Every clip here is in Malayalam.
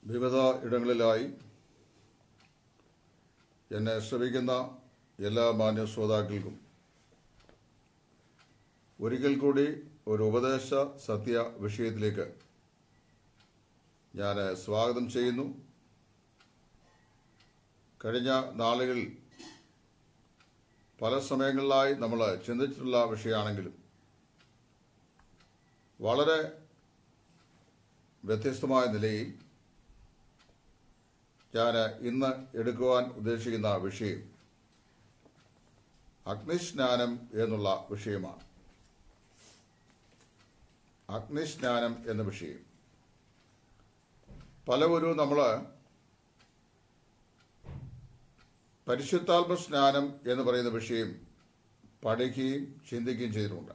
വിവിധ ഇടങ്ങളിലായി എന്നെ ശ്രമിക്കുന്ന എല്ലാ മാന്യ ശ്രോതാക്കൾക്കും ഒരിക്കൽ കൂടി ഒരു ഉപദേശ സത്യ വിഷയത്തിലേക്ക് ഞാൻ സ്വാഗതം ചെയ്യുന്നു കഴിഞ്ഞ നാളുകളിൽ പല സമയങ്ങളിലായി നമ്മൾ ചിന്തിച്ചിട്ടുള്ള വിഷയമാണെങ്കിലും വളരെ വ്യത്യസ്തമായ നിലയിൽ ഞാൻ ഇന്ന് എടുക്കുവാൻ ഉദ്ദേശിക്കുന്ന വിഷയം അഗ്നിസ്നാനം എന്നുള്ള വിഷയമാണ് അഗ്നിസ്നാനം എന്ന വിഷയം പലവരും നമ്മൾ പരിശുദ്ധാത്മ സ്നാനം എന്ന് പറയുന്ന വിഷയം പഠിക്കുകയും ചിന്തിക്കുകയും ചെയ്തിട്ടുണ്ട്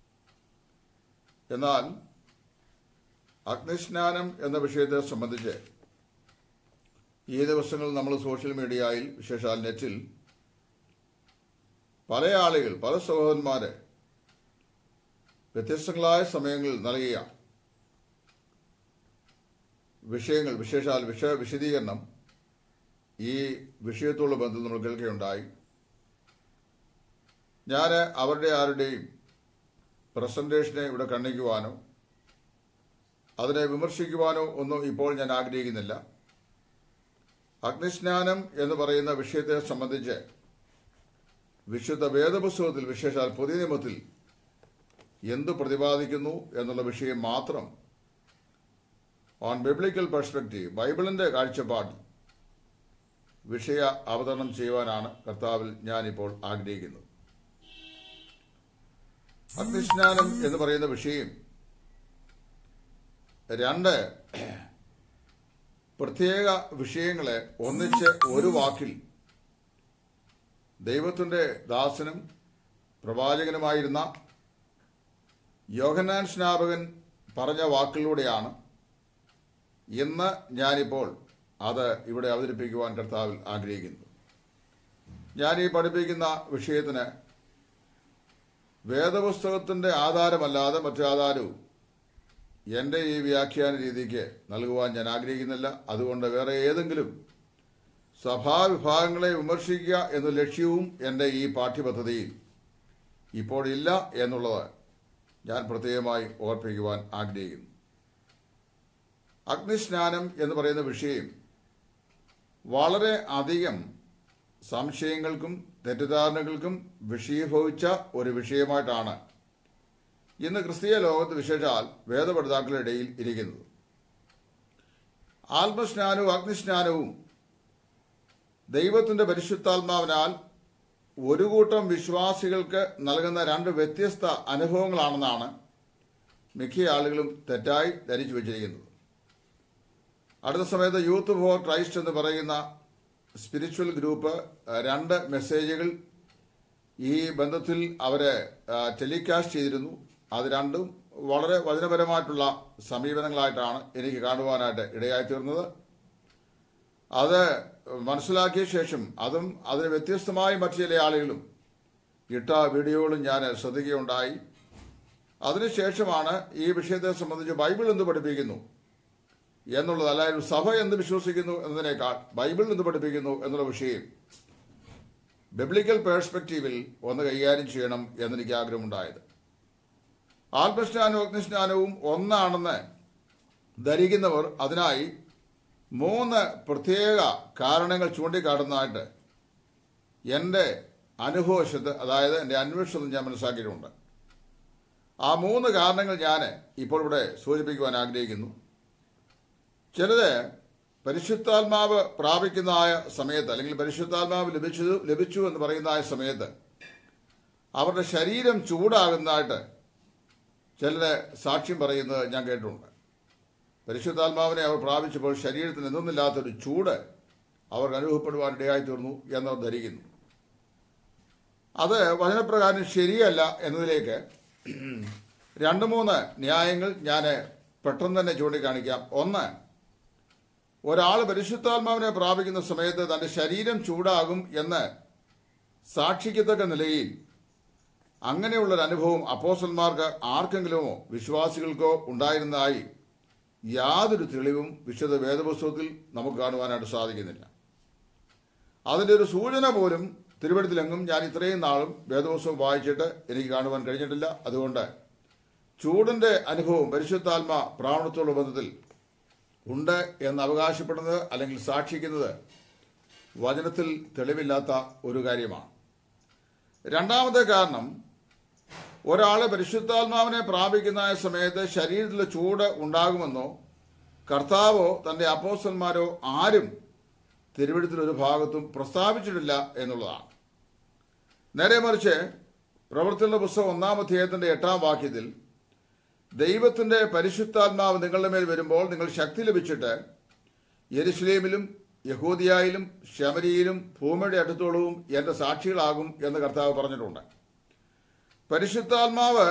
എന്നാൽ അഗ്നിസ്നാനം എന്ന വിഷയത്തെ സംബന്ധിച്ച് ഈ ദിവസങ്ങളിൽ നമ്മൾ സോഷ്യൽ മീഡിയയിൽ വിശേഷാൽ നെറ്റിൽ പല ആളുകൾ പല സഹോദരന്മാര് വ്യത്യസ്തങ്ങളായ സമയങ്ങളിൽ നൽകിയ വിഷയങ്ങൾ വിശേഷാൽ വിഷയ വിശദീകരണം ഈ വിഷയത്തോടുള്ള ബന്ധം നമ്മൾ കേൾക്കുകയുണ്ടായി ഞാൻ അവരുടെ ആരുടെയും പ്രസന്റേഷനെ ഇവിടെ കണ്ണിക്കുവാനോ അതിനെ വിമർശിക്കുവാനോ ഒന്നും ഇപ്പോൾ ഞാൻ ആഗ്രഹിക്കുന്നില്ല അഗ്നിസ്നാനം എന്ന് പറയുന്ന വിഷയത്തെ സംബന്ധിച്ച് വിശുദ്ധ വേദപുസ്തകത്തിൽ വിശേഷാൽ പുതിയ നിയമത്തിൽ എന്ത് പ്രതിപാദിക്കുന്നു എന്നുള്ള വിഷയം മാത്രം ഓൺ ബിബ്ലിക്കൽ പെർസ്പെക്റ്റീവ് ബൈബിളിന്റെ കാഴ്ചപ്പാടിൽ വിഷയ അവതരണം ചെയ്യുവാനാണ് കർത്താവിൽ ഞാനിപ്പോൾ ആഗ്രഹിക്കുന്നത് അഗ്നിസ്നാനം എന്ന് പറയുന്ന വിഷയം രണ്ട് പ്രത്യേക വിഷയങ്ങളെ ഒന്നിച്ച് ഒരു വാക്കിൽ ദൈവത്തിന്റെ ദാസനും പ്രവാചകനുമായിരുന്ന യോഹന്നാൻ സ്നാപകൻ പറഞ്ഞ വാക്കിലൂടെയാണ് ഇന്ന് ഞാനിപ്പോൾ അത് ഇവിടെ അവതരിപ്പിക്കുവാൻ കർത്താവിൽ ആഗ്രഹിക്കുന്നു ഞാൻ ഈ പഠിപ്പിക്കുന്ന വിഷയത്തിന് വേദപുസ്തകത്തിന്റെ ആധാരമല്ലാതെ മറ്റു ആധാരവും എന്റെ ഈ വ്യാഖ്യാന രീതിക്ക് നൽകുവാൻ ഞാൻ ആഗ്രഹിക്കുന്നില്ല അതുകൊണ്ട് വേറെ ഏതെങ്കിലും സഭാവിഭാഗങ്ങളെ വിമർശിക്കുക എന്ന ലക്ഷ്യവും എന്റെ ഈ പാഠ്യപദ്ധതിയിൽ ഇപ്പോഴില്ല എന്നുള്ളത് ഞാൻ പ്രത്യേകമായി ഓർപ്പിക്കുവാൻ ആഗ്രഹിക്കുന്നു അഗ്നിസ്നാനം എന്ന് പറയുന്ന വിഷയം വളരെ അധികം സംശയങ്ങൾക്കും തെറ്റിദ്ധാരണകൾക്കും വിഷയീഭവിച്ച ഒരു വിഷയമായിട്ടാണ് ഇന്ന് ക്രിസ്തീയ ലോകത്ത് വിശേഷാൽ വേദപഠിതാക്കളുടെ ഇടയിൽ ഇരിക്കുന്നത് ആത്മസ്നാനവും അഗ്നിസ്നാനവും ദൈവത്തിന്റെ പരിശുദ്ധാത്മാവിനാൽ ഒരു കൂട്ടം വിശ്വാസികൾക്ക് നൽകുന്ന രണ്ട് വ്യത്യസ്ത അനുഭവങ്ങളാണെന്നാണ് മിക്ക ആളുകളും തെറ്റായി ധരിച്ചു വച്ചിരിക്കുന്നത് അടുത്ത സമയത്ത് യൂത്ത് ഫോർ ക്രൈസ്റ്റ് എന്ന് പറയുന്ന സ്പിരിച്വൽ ഗ്രൂപ്പ് രണ്ട് മെസ്സേജുകൾ ഈ ബന്ധത്തിൽ അവരെ ടെലികാസ്റ്റ് ചെയ്തിരുന്നു അത് രണ്ടും വളരെ വചനപരമായിട്ടുള്ള സമീപനങ്ങളായിട്ടാണ് എനിക്ക് കാണുവാനായിട്ട് ഇടയായി തീർന്നത് അത് മനസ്സിലാക്കിയ ശേഷം അതും അതിന് വ്യത്യസ്തമായി മറ്റു ചില ആളുകളും ഇട്ട വീഡിയോകളും ഞാൻ ശ്രദ്ധിക്കുകയുണ്ടായി അതിനുശേഷമാണ് ഈ വിഷയത്തെ സംബന്ധിച്ച് ബൈബിൾ എന്ത് പഠിപ്പിക്കുന്നു എന്നുള്ളത് അല്ലാതെ സഭ എന്ത് വിശ്വസിക്കുന്നു എന്നതിനേക്കാൾ ബൈബിൾ എന്ത് പഠിപ്പിക്കുന്നു എന്നുള്ള വിഷയം ബിബ്ലിക്കൽ പേഴ്സ്പെക്റ്റീവിൽ ഒന്ന് കൈകാര്യം ചെയ്യണം എന്നെനിക്ക് ആഗ്രഹമുണ്ടായത് ആത്മസ്നാനവും അഗ്നിസ്നാനവും ഒന്നാണെന്ന് ധരിക്കുന്നവർ അതിനായി മൂന്ന് പ്രത്യേക കാരണങ്ങൾ ചൂണ്ടിക്കാട്ടുന്നതായിട്ട് എൻ്റെ അനുഭവശത്ത് അതായത് എൻ്റെ അന്വേഷണത്തിൽ ഞാൻ മനസ്സിലാക്കിയിട്ടുണ്ട് ആ മൂന്ന് കാരണങ്ങൾ ഞാൻ ഇപ്പോൾ ഇവിടെ സൂചിപ്പിക്കുവാൻ ആഗ്രഹിക്കുന്നു ചിലത് പരിശുദ്ധാത്മാവ് പ്രാപിക്കുന്നതായ സമയത്ത് അല്ലെങ്കിൽ പരിശുദ്ധാത്മാവ് ലഭിച്ചു ലഭിച്ചു എന്ന് പറയുന്നതായ സമയത്ത് അവരുടെ ശരീരം ചൂടാകുന്നതായിട്ട് ചിലര് സാക്ഷ്യം പറയുന്നത് ഞാൻ കേട്ടിട്ടുണ്ട് പരിശുദ്ധാത്മാവിനെ അവർ പ്രാപിച്ചപ്പോൾ ശരീരത്തിന് എന്തൊന്നില്ലാത്തൊരു ചൂട് അവർക്ക് അനുഭവപ്പെടുവാൻ ഇടയായി തീർന്നു എന്നവർ ധരിക്കുന്നു അത് വചനപ്രകാരം ശരിയല്ല എന്നതിലേക്ക് രണ്ട് മൂന്ന് ന്യായങ്ങൾ ഞാൻ പെട്ടെന്ന് തന്നെ ചൂണ്ടിക്കാണിക്കാം ഒന്ന് ഒരാൾ പരിശുദ്ധാത്മാവിനെ പ്രാപിക്കുന്ന സമയത്ത് തന്റെ ശരീരം ചൂടാകും എന്ന് സാക്ഷിക്കത്തക്ക നിലയിൽ അങ്ങനെയുള്ളൊരു അനുഭവം അപ്പോസ്റ്റന്മാർക്ക് ആർക്കെങ്കിലുമോ വിശ്വാസികൾക്കോ ഉണ്ടായിരുന്നതായി യാതൊരു തെളിവും വിശുദ്ധ വേദപുസ്തകത്തിൽ നമുക്ക് കാണുവാനായിട്ട് സാധിക്കുന്നില്ല അതിൻ്റെ ഒരു സൂചന പോലും തിരുവനന്തപുരത്തിലെങ്ങും ഞാൻ ഇത്രയും നാളും വേദപുസ്തകം വായിച്ചിട്ട് എനിക്ക് കാണുവാൻ കഴിഞ്ഞിട്ടില്ല അതുകൊണ്ട് ചൂടിൻ്റെ അനുഭവം പരിശുദ്ധാത്മ പ്രാവണത്തോടുള്ള ബന്ധത്തിൽ ഉണ്ട് എന്ന് അവകാശപ്പെടുന്നത് അല്ലെങ്കിൽ സാക്ഷിക്കുന്നത് വചനത്തിൽ തെളിവില്ലാത്ത ഒരു കാര്യമാണ് രണ്ടാമത്തെ കാരണം ഒരാൾ പരിശുദ്ധാത്മാവിനെ പ്രാപിക്കുന്ന സമയത്ത് ശരീരത്തിൽ ചൂട് ഉണ്ടാകുമെന്നോ കർത്താവോ തന്റെ അപ്പോസ്റ്റന്മാരോ ആരും തിരുവഴുത്തിൽ ഒരു ഭാഗത്തും പ്രസ്താവിച്ചിട്ടില്ല എന്നുള്ളതാണ് നേരെ മറിച്ച് പ്രവർത്തന പുസ്തകം ഒന്നാം അധ്യായത്തിന്റെ എട്ടാം വാക്യത്തിൽ ദൈവത്തിന്റെ പരിശുദ്ധാത്മാവ് നിങ്ങളുടെ മേൽ വരുമ്പോൾ നിങ്ങൾ ശക്തി ലഭിച്ചിട്ട് യെരുശലേമിലും യഹൂദിയായിലും ശമരിയിലും ഭൂമിയുടെ അടുത്തോളവും എന്റെ സാക്ഷികളാകും എന്ന് കർത്താവ് പറഞ്ഞിട്ടുണ്ട് പരിശുദ്ധാത്മാവ്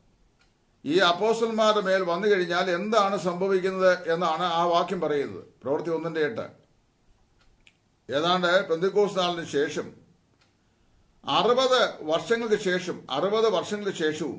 ഈ അപ്പോസ്റ്റന്മാരുടെ മേൽ വന്നു കഴിഞ്ഞാൽ എന്താണ് സംഭവിക്കുന്നത് എന്നാണ് ആ വാക്യം പറയുന്നത് പ്രവൃത്തി ഒന്നിന്റെ എട്ട് ഏതാണ്ട് പെന്തിക്കോസ് നാളിന് ശേഷം അറുപത് വർഷങ്ങൾക്ക് ശേഷം അറുപത് വർഷങ്ങൾക്ക് ശേഷവും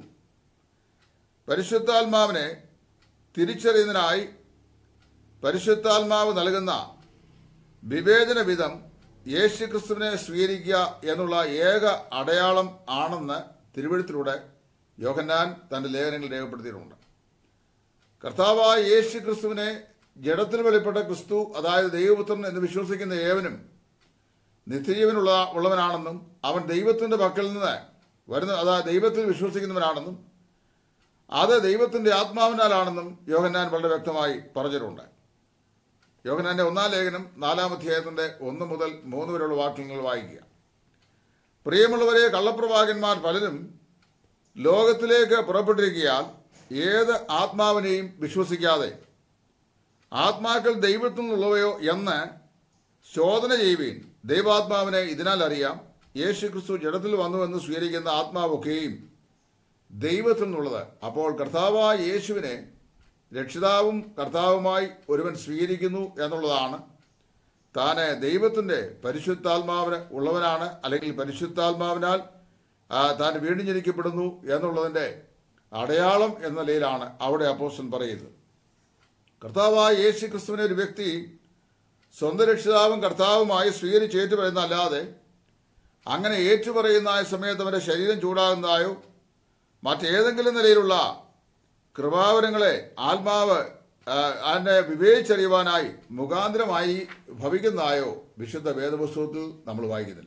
പരിശുദ്ധാത്മാവിനെ തിരിച്ചറിയുന്നതിനായി പരിശുദ്ധാത്മാവ് നൽകുന്ന വിവേചന വിധം യേശുക്രിസ്തുവിനെ സ്വീകരിക്കുക എന്നുള്ള ഏക അടയാളം ആണെന്ന് തിരുവഴുത്തിലൂടെ യോഹന്നാൻ തന്റെ ലേഖനങ്ങളിൽ രേഖപ്പെടുത്തിയിട്ടുണ്ട് കർത്താവായ യേശു ക്രിസ്തുവിനെ ജഡത്തിൽ വെളിപ്പെട്ട ക്രിസ്തു അതായത് ദൈവപുത്രൻ എന്ന് വിശ്വസിക്കുന്ന ഏവനും നിത്യജീവനുള്ള ഉള്ളവനാണെന്നും അവൻ ദൈവത്തിന്റെ പക്കൽ നിന്ന് വരുന്ന അതായത് ദൈവത്തിൽ വിശ്വസിക്കുന്നവനാണെന്നും അത് ദൈവത്തിന്റെ ആത്മാവിനാലാണെന്നും യോഹന്നാൻ വളരെ വ്യക്തമായി പറഞ്ഞിട്ടുണ്ട് യോഹന്നാന്റെ ഒന്നാം ലേഖനം നാലാം അധ്യായത്തിന്റെ ഒന്ന് മുതൽ മൂന്ന് വരെയുള്ള വാക്യങ്ങൾ വായിക്കുക പ്രിയമുള്ളവരെ കള്ളപ്രവാചകന്മാർ പലരും ലോകത്തിലേക്ക് പുറപ്പെട്ടിരിക്കയാൽ ഏത് ആത്മാവിനെയും വിശ്വസിക്കാതെ ആത്മാക്കൾ ദൈവത്തിൽ നിന്നുള്ളവയോ എന്ന് ശോധന ചെയ്യുവീൻ ദൈവാത്മാവിനെ ഇതിനാൽ അറിയാം യേശു ക്രിസ്തു ജഡത്തിൽ വന്നുവെന്ന് സ്വീകരിക്കുന്ന ആത്മാവൊക്കെയും ദൈവത്തിൽ നിന്നുള്ളത് അപ്പോൾ കർത്താവായ യേശുവിനെ രക്ഷിതാവും കർത്താവുമായി ഒരുവൻ സ്വീകരിക്കുന്നു എന്നുള്ളതാണ് താന് ദൈവത്തിന്റെ പരിശുദ്ധാത്മാവിന് ഉള്ളവനാണ് അല്ലെങ്കിൽ പരിശുദ്ധാത്മാവിനാൽ ആ, താൻ വീണ്ടും ജനിക്കപ്പെടുന്നു എന്നുള്ളതിന്റെ അടയാളം എന്ന നിലയിലാണ് അവിടെ അപ്പോസ്റ്റൻ പറയുന്നത് കർത്താവായ യേശു ക്രിസ്തുവിനെ ഒരു വ്യക്തി സ്വന്തം രക്ഷിതാവും കർത്താവുമായി സ്വീകരിച്ച് ഏറ്റുപറയുന്നതല്ലാതെ അങ്ങനെ ഏറ്റുപറയുന്ന ആ സമയത്ത് അവന്റെ ശരീരം ചൂടാകുന്നതായോ മറ്റേതെങ്കിലും നിലയിലുള്ള കൃപാവരങ്ങളെ ആത്മാവ് ആ, അതിനെ വിവേചിച്ചറിയുവാനായി മുഖാന്തരമായി ഭവിക്കുന്നതായോ വിശുദ്ധ വേദപുസ്തകത്തിൽ നമ്മൾ വായിക്കുന്നില്ല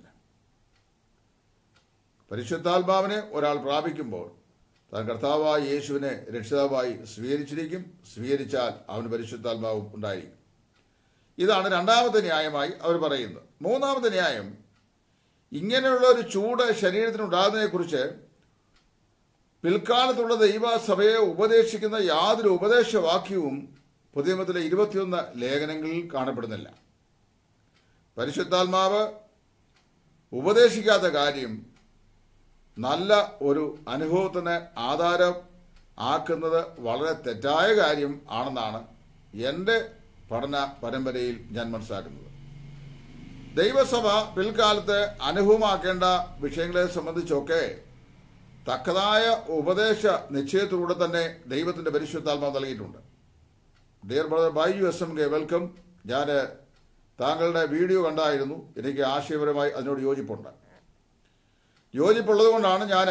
പരിശുദ്ധാത്മാവിനെ ഒരാൾ പ്രാപിക്കുമ്പോൾ താൻ കർത്താവായ യേശുവിനെ രക്ഷിതാവായി സ്വീകരിച്ചിരിക്കും സ്വീകരിച്ചാൽ അവന് പരിശുദ്ധാത്മാവും ഉണ്ടായിരിക്കും ഇതാണ് രണ്ടാമത്തെ ന്യായമായി അവർ പറയുന്നത് മൂന്നാമത്തെ ന്യായം ഇങ്ങനെയുള്ള ഒരു ചൂട് ശരീരത്തിനുണ്ടാകുന്നതിനെക്കുറിച്ച് പിൽക്കാലത്തുള്ള ദൈവസഭയെ ഉപദേശിക്കുന്ന യാതൊരു ഉപദേശവാക്യവും പുതിയമത്തിലെ ഇരുപത്തിയൊന്ന് ലേഖനങ്ങളിൽ കാണപ്പെടുന്നില്ല പരിശുദ്ധാത്മാവ് ഉപദേശിക്കാത്ത കാര്യം നല്ല ഒരു അനുഭവത്തിന് ആധാരം ആക്കുന്നത് വളരെ തെറ്റായ കാര്യം ആണെന്നാണ് എൻ്റെ പഠന പരമ്പരയിൽ ഞാൻ മനസ്സിലാക്കുന്നത് ദൈവസഭ പിൽക്കാലത്ത് അനുഭവമാക്കേണ്ട വിഷയങ്ങളെ സംബന്ധിച്ചൊക്കെ തക്കതായ ഉപദേശ നിശ്ചയത്തിലൂടെ തന്നെ ദൈവത്തിന്റെ പരിശുദ്ധാത്മാവ് നൽകിയിട്ടുണ്ട് dear brother Baiju S M K welcome ഞാൻ താങ്കളുടെ വീഡിയോ കണ്ടായിരുന്നു എനിക്ക് ആശയപരമായി അതിനോട് യോജിപ്പുണ്ട് യോജിപ്പുള്ളത് കൊണ്ടാണ് ഞാൻ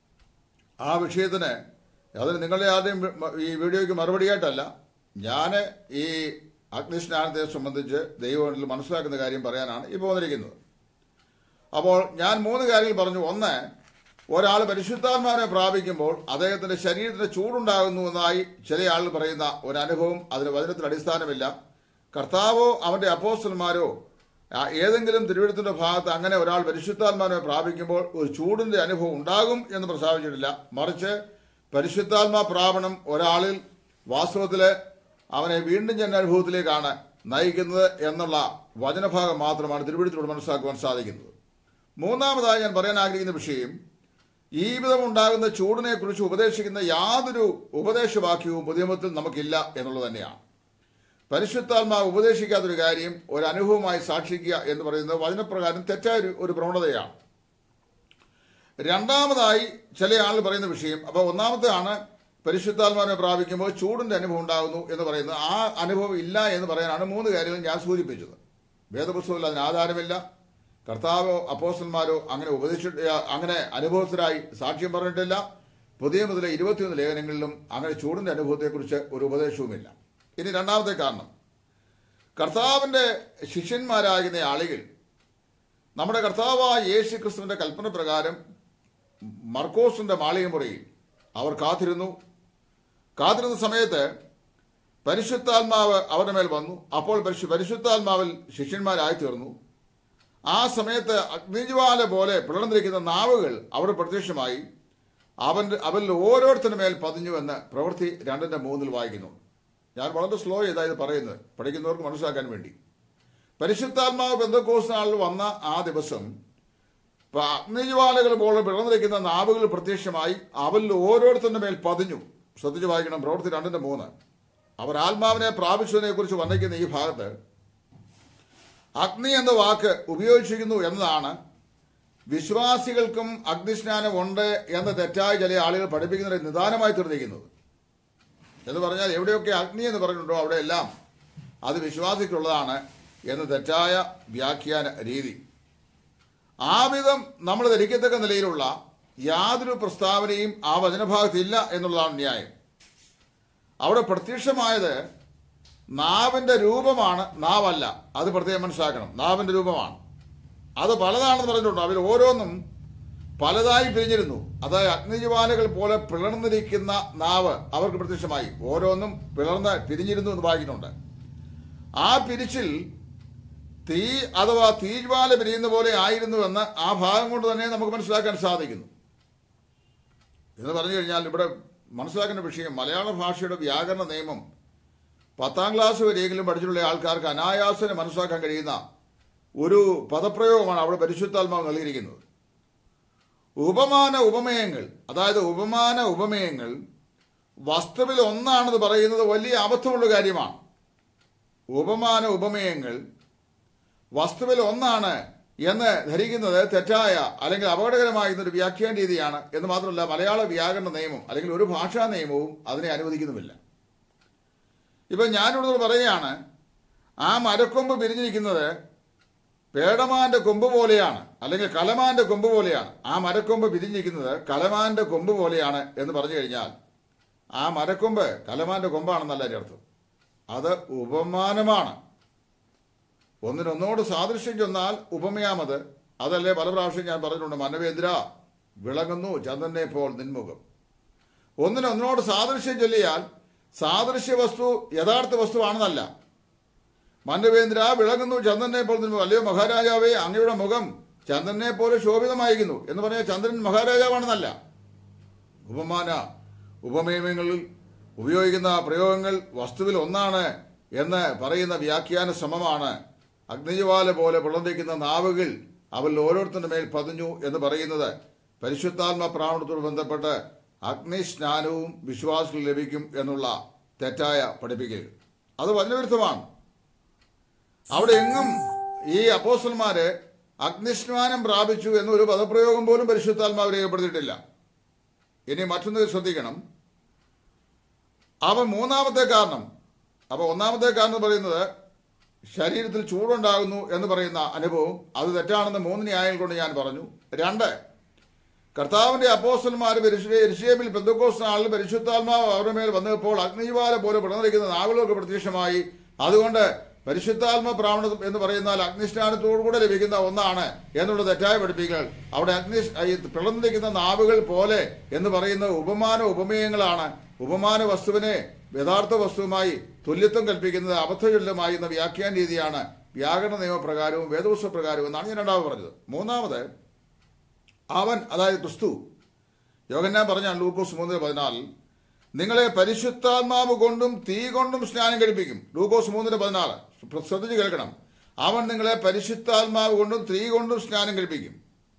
ആ വിഷയത്തിന് അതിന് നിങ്ങളുടെ ആദ്യം ഈ വീഡിയോയ്ക്ക് മറുപടിയായിട്ടല്ല ഞാൻ ഈ അഗ്നിസ്നാനത്തെ സംബന്ധിച്ച് ദൈവത്തിൽ മനസ്സിലാക്കുന്ന കാര്യം പറയാനാണ് ഇപ്പോൾ വന്നിരിക്കുന്നത് അപ്പോൾ ഞാൻ മൂന്ന് കാര്യങ്ങൾ പറഞ്ഞു ഒന്ന് ഒരാൾ പരിശുദ്ധാത്മാവിനെ പ്രാപിക്കുമ്പോൾ അദ്ദേഹത്തിന്റെ ശരീരത്തിന് ചൂടുണ്ടാകുന്നു എന്നായി ചില ആളുകൾ പറയുന്ന ഒരു അനുഭവം അതിന് വചനത്തിൽ അടിസ്ഥാനമില്ല കർത്താവോ അവന്റെ അപ്പോസ്റ്റന്മാരോ ആ, ഏതെങ്കിലും തിരുവഴുത്തിന്റെ ഭാഗത്ത് അങ്ങനെ ഒരാൾ പരിശുദ്ധാത്മാവിനെ പ്രാപിക്കുമ്പോൾ ഒരു ചൂടിന്റെ അനുഭവം ഉണ്ടാകും എന്ന് പ്രസ്താവിച്ചിട്ടില്ല മറിച്ച് പരിശുദ്ധാത്മാ പ്രാപണം ഒരാളിൽ വാസ്തവത്തില് അവനെ വീണ്ടും ജന അനുഭവത്തിലേക്കാണ് നയിക്കുന്നത് എന്നുള്ള വചനഭാഗം മാത്രമാണ് തിരുവഴുത്തിലൂടെ മനസ്സിലാക്കുവാൻ സാധിക്കുന്നത് മൂന്നാമതായി ഞാൻ പറയാൻ ആഗ്രഹിക്കുന്ന വിഷയം ഈ വിധം ഉണ്ടാകുന്ന ചൂടിനെ കുറിച്ച് ഉപദേശിക്കുന്ന യാതൊരു ഉപദേശവാക്യവും പുതിയമത്തിൽ നമുക്കില്ല എന്നുള്ളത് തന്നെയാണ് പരിശുദ്ധാത്മാവ് ഉപദേശിക്കാത്തൊരു കാര്യം ഒരു അനുഭവമായി സാക്ഷിക്കുക എന്ന് പറയുന്നത് വചനപ്രകാരം തെറ്റായ ഒരു- ഒരു പ്രവണതയാണ് രണ്ടാമതായി ചില ആളുകൾ പറയുന്ന വിഷയം അപ്പോൾ ഒന്നാമത്തെയാണ് പരിശുദ്ധാത്മാവിനെ പ്രാപിക്കുമ്പോൾ ചൂടിന്റെ അനുഭവം ഉണ്ടാകുന്നു എന്ന് പറയുന്നത് ആ അനുഭവം ഇല്ല എന്ന് പറയാനാണ് മൂന്ന് കാര്യങ്ങൾ ഞാൻ സൂചിപ്പിച്ചത് വേദപുസ്തകത്തിൽ അതിന് ആധാരമില്ല കർത്താവോ അപ്പോസ്റ്റന്മാരോ അങ്ങനെ ഉപദേശിച്ചിട്ട് അങ്ങനെ അനുഭവസ്ഥരായി സാക്ഷ്യം പറഞ്ഞിട്ടില്ല പുതിയ മുതലെ ഇരുപത്തിയൊന്ന് ലേഖനങ്ങളിലും അങ്ങനെ ചൂടിന്റെ അനുഭവത്തെക്കുറിച്ച് ഒരു ഉപദേശവുമില്ല ഇനി രണ്ടാമത്തെ കാരണം കർത്താവിന്റെ ശിഷ്യന്മാരാകുന്ന ആളുകൾ നമ്മുടെ കർത്താവായ യേശു ക്രിസ്തുവിന്റെ കൽപ്പന പ്രകാരം മർക്കോസിന്റെ മാളികമുറിയിൽ അവർ കാത്തിരുന്നു കാത്തിരുന്ന സമയത്ത് പരിശുദ്ധാത്മാവ് അവരുടെ മേൽ വന്നു അപ്പോൾ പരിശു പരിശുദ്ധാത്മാവിൽ ശിഷ്യന്മാരായി തീർന്നു ആ സമയത്ത് അഗ്നിജ്വാല പോലെ പിളർന്നിരിക്കുന്ന നാവുകൾ അവിടെ പ്രത്യക്ഷമായി അവന്റെ അവരിൽ ഓരോരുത്തരുടെ മേൽ പതിഞ്ഞുവെന്ന് പ്രവൃത്തി രണ്ടിന്റെ മൂന്നിൽ വായിക്കുന്നു ഞാൻ വളരെ സ്ലോ ചെയ്തായത് പറയുന്നത് പഠിക്കുന്നവർക്ക് മനസ്സിലാക്കാൻ വേണ്ടി പരിശുദ്ധാത്മാവ് ബന്ധക്കോസ് നാളിൽ വന്ന ആ ദിവസം പ- അഗ്നിജ്വാലകൾ പോലെ പിളർന്നിരിക്കുന്ന നാവുകൾ പ്രത്യക്ഷമായി അവരിൽ ഓരോരുത്തരുടെ മേൽ പതിഞ്ഞു ശ്രദ്ധിച്ചു വായിക്കണം പ്രവൃത്തി രണ്ടിന്റെ മൂന്ന് അവർ ആത്മാവിനെ പ്രാപിച്ചതിനെ കുറിച്ച് വർണ്ണിക്കുന്ന ഈ ഭാഗത്ത് അഗ്നി എന്ന വാക്ക് ഉപയോഗിച്ചിരിക്കുന്നു എന്നതാണ് വിശ്വാസികൾക്കും അഗ്നിസ്നാനം ഉണ്ട് എന്ന് തെറ്റായ ചില ആളുകൾ പഠിപ്പിക്കുന്നതിന് നിദാനമായി തീർന്നിരിക്കുന്നത് എന്ന് പറഞ്ഞാൽ എവിടെയൊക്കെ അഗ്നി എന്ന് പറഞ്ഞിട്ടുണ്ടോ അവിടെയെല്ലാം അത് വിശ്വാസിക്കുള്ളതാണ് എന്ന് തെറ്റായ വ്യാഖ്യാന രീതി ആ വിധം നമ്മൾ ധരിക്കത്തക്ക നിലയിലുള്ള യാതൊരു പ്രസ്താവനയും ആ വചനഭാഗത്തില്ല എന്നുള്ളതാണ് ന്യായം അവിടെ പ്രത്യക്ഷമായത് നാവിന്റെ രൂപമാണ് നാവല്ല അത് പ്രത്യേകം മനസ്സിലാക്കണം നാവിന്റെ രൂപമാണ് അത് പലതാണെന്ന് പറഞ്ഞിട്ടുണ്ട് അതിൽ ഓരോന്നും പലതായി പിരിഞ്ഞിരുന്നു അതായത് അഗ്നിജ്വാലകൾ പോലെ പിളർന്നിരിക്കുന്ന നാവ് അവർക്ക് പ്രത്യക്ഷമായി ഓരോന്നും പിളർന്ന് പിരിഞ്ഞിരുന്നു എന്ന് വായിക്കുന്നുണ്ട് ആ പിരിച്ചിൽ തീ അഥവാ തീജ്വാല പിരിയുന്ന പോലെ ആയിരുന്നുവെന്ന് ആ ഭാഗം കൊണ്ട് തന്നെ നമുക്ക് മനസ്സിലാക്കാൻ സാധിക്കുന്നു എന്ന് പറഞ്ഞു കഴിഞ്ഞാൽ ഇവിടെ മനസ്സിലാക്കേണ്ട വിഷയം മലയാള ഭാഷയുടെ വ്യാകരണ നിയമം പത്താം ക്ലാസ് വരെയെങ്കിലും പഠിച്ചിട്ടുള്ള ആൾക്കാർക്ക് അനായാസനെ മനസ്സിലാക്കാൻ കഴിയുന്ന ഒരു പദപ്രയോഗമാണ് അവിടെ പരിശുദ്ധാത്മാവ് നൽകിയിരിക്കുന്നത് ഉപമാന ഉപമയങ്ങൾ അതായത് ഉപമാന ഉപമയങ്ങൾ വസ്തുവിൽ ഒന്നാണെന്ന് പറയുന്നത് വലിയ അബദ്ധമുള്ള കാര്യമാണ് ഉപമാന ഉപമയങ്ങൾ വസ്തുവിൽ ഒന്നാണ് എന്ന് ധരിക്കുന്നത് തെറ്റായ അല്ലെങ്കിൽ അപകടകരമായിരുന്ന ഒരു വ്യാഖ്യാന രീതിയാണ് എന്ന് മാത്രമല്ല മലയാള വ്യാകരണ നിയമം അല്ലെങ്കിൽ ഒരു ഭാഷാ നിയമവും അതിനെ അനുവദിക്കുന്നുമില്ല ഇപ്പൊ ഞാനിവിടെ പറയുകയാണ് ആ മരക്കൊമ്പ് പിരിഞ്ഞിരിക്കുന്നത് പേടമാന്റെ കൊമ്പ് പോലെയാണ് അല്ലെങ്കിൽ കലമാന്റെ കൊമ്പ് പോലെയാണ് ആ മരക്കൊമ്പ് പിരിഞ്ഞിരിക്കുന്നത് കലമാന്റെ കൊമ്പ് പോലെയാണ് എന്ന് പറഞ്ഞു കഴിഞ്ഞാൽ ആ മരക്കൊമ്പ് കലമാന്റെ കൊമ്പാണെന്നല്ല അതിന്റെ അർത്ഥം അത് ഉപമാനമാണ് ഒന്നിനൊന്നോട് സാദൃശ്യം ചെന്നാൽ ഉപമയാമത് അതല്ലേ പല പ്രാവശ്യം ഞാൻ പറഞ്ഞിട്ടുണ്ട് മനവേന്ദ്ര വിളങ്ങുന്നു ചന്ദ്രനെ പോൽ നിൻമുഖം ഒന്നിനൊന്നിനോട് സാദൃശ്യം ചൊല്ലിയാൽ സാദൃശ്യ വസ്തു യഥാർത്ഥ വസ്തുവാണെന്നല്ല മന്നവേന്ദ്ര വിളങ്ങുന്നു ചന്ദ്രനെ പോലെ നിൻമുഖം അല്ലയോ മഹാരാജാവേ അങ്ങയുടെ മുഖം ചന്ദ്രനെ പോലെ ശോഭിതമായിരിക്കുന്നു എന്ന് പറഞ്ഞാൽ ചന്ദ്രൻ മഹാരാജാവാണെന്നല്ല ഉപമാന ഉപമേയങ്ങളിൽ ഉപയോഗിക്കുന്ന പ്രയോഗങ്ങൾ വസ്തുവിൽ ഒന്നാണ് എന്ന് പറയുന്ന വ്യാഖ്യാന ശ്രമമാണ് അഗ്നിജ്വാല പോലെ പിളർന്നിരിക്കുന്ന നാവുകൾ അവരിൽ ഓരോരുത്തരുടെ മേൽ പതിഞ്ഞു എന്ന് പറയുന്നത് പരിശുദ്ധാത്മ പ്രാവണത്തോട് ബന്ധപ്പെട്ട് അഗ്നിസ്നാനവും വിശ്വാസികൾ ലഭിക്കും എന്നുള്ള തെറ്റായ പഠിപ്പിക്കൽ അത് വചനവിരുദ്ധമാണ് അവിടെ എങ്ങും ഈ അപ്പോസ്റ്റന്മാര് അഗ്നിസ്നാനം പ്രാപിച്ചു എന്നൊരു പദപ്രയോഗം പോലും പരിശുദ്ധാത്മാവ് രേഖപ്പെടുത്തിയിട്ടില്ല ഇനി മറ്റൊന്ന് ശ്രദ്ധിക്കണം അവ മൂന്നാമത്തെ കാരണം അപ്പൊ ഒന്നാമത്തെ കാരണം എന്ന് പറയുന്നത് ശരീരത്തിൽ ചൂടുണ്ടാകുന്നു എന്ന് പറയുന്ന അനുഭവം അത് തെറ്റാണെന്ന് മൂന്ന് ന്യായങ്ങൾ കൊണ്ട് ഞാൻ പറഞ്ഞു രണ്ട് കർത്താവിന്റെ അപ്പോസ്റ്റന്മാർ എരിശേബിൽ പെന്തക്കോസ് നാളിൽ പരിശുദ്ധാത്മാവ് അവരുടെ മേൽ വന്നപ്പോൾ അഗ്നിജ്വാല പോലെ പിളർന്നിരിക്കുന്ന നാവുകളൊക്കെ പ്രത്യക്ഷമായി അതുകൊണ്ട് പരിശുദ്ധാത്മ പ്രാവണത എന്ന് പറയുന്നാൽ അഗ്നിസ്നാനത്തോടുകൂടെ ലഭിക്കുന്ന ഒന്നാണ് എന്നുള്ള തെറ്റായ പഠിപ്പിക്കൽ അവിടെ അഗ്നി ഈ പിളർന്നിരിക്കുന്ന നാവുകൾ പോലെ എന്ന് പറയുന്ന ഉപമാന ഉപമേയങ്ങളാണ് ഉപമാന വസ്തുവിനെ യഥാർത്ഥ വസ്തുവുമായി തുല്യത്വം കൽപ്പിക്കുന്നത് അബദ്ധജുല്യമായി എന്ന വ്യാഖ്യാന രീതിയാണ് വ്യാകരണ നിയമപ്രകാരവും വേദപുസ്തക പ്രകാരവും എന്നാണ് ഞാൻ രണ്ടാമത് പറഞ്ഞത് മൂന്നാമത് അവൻ അതായത് ക്രിസ്തു യോഗന്നാൻ പറഞ്ഞ ലൂക്കോസ് മൂന്നിന് പതിനാലിൽ നിങ്ങളെ പരിശുദ്ധാത്മാവ് കൊണ്ടും തീ കൊണ്ടും സ്നാനം കഴിപ്പിക്കും ലൂക്കോസ് മൂന്നിന് പതിനാല് ശ്രദ്ധിച്ച് കേൾക്കണം അവൻ നിങ്ങളെ പരിശുദ്ധാത്മാവ് കൊണ്ടും തീ കൊണ്ടും സ്നാനം കഴിപ്പിക്കും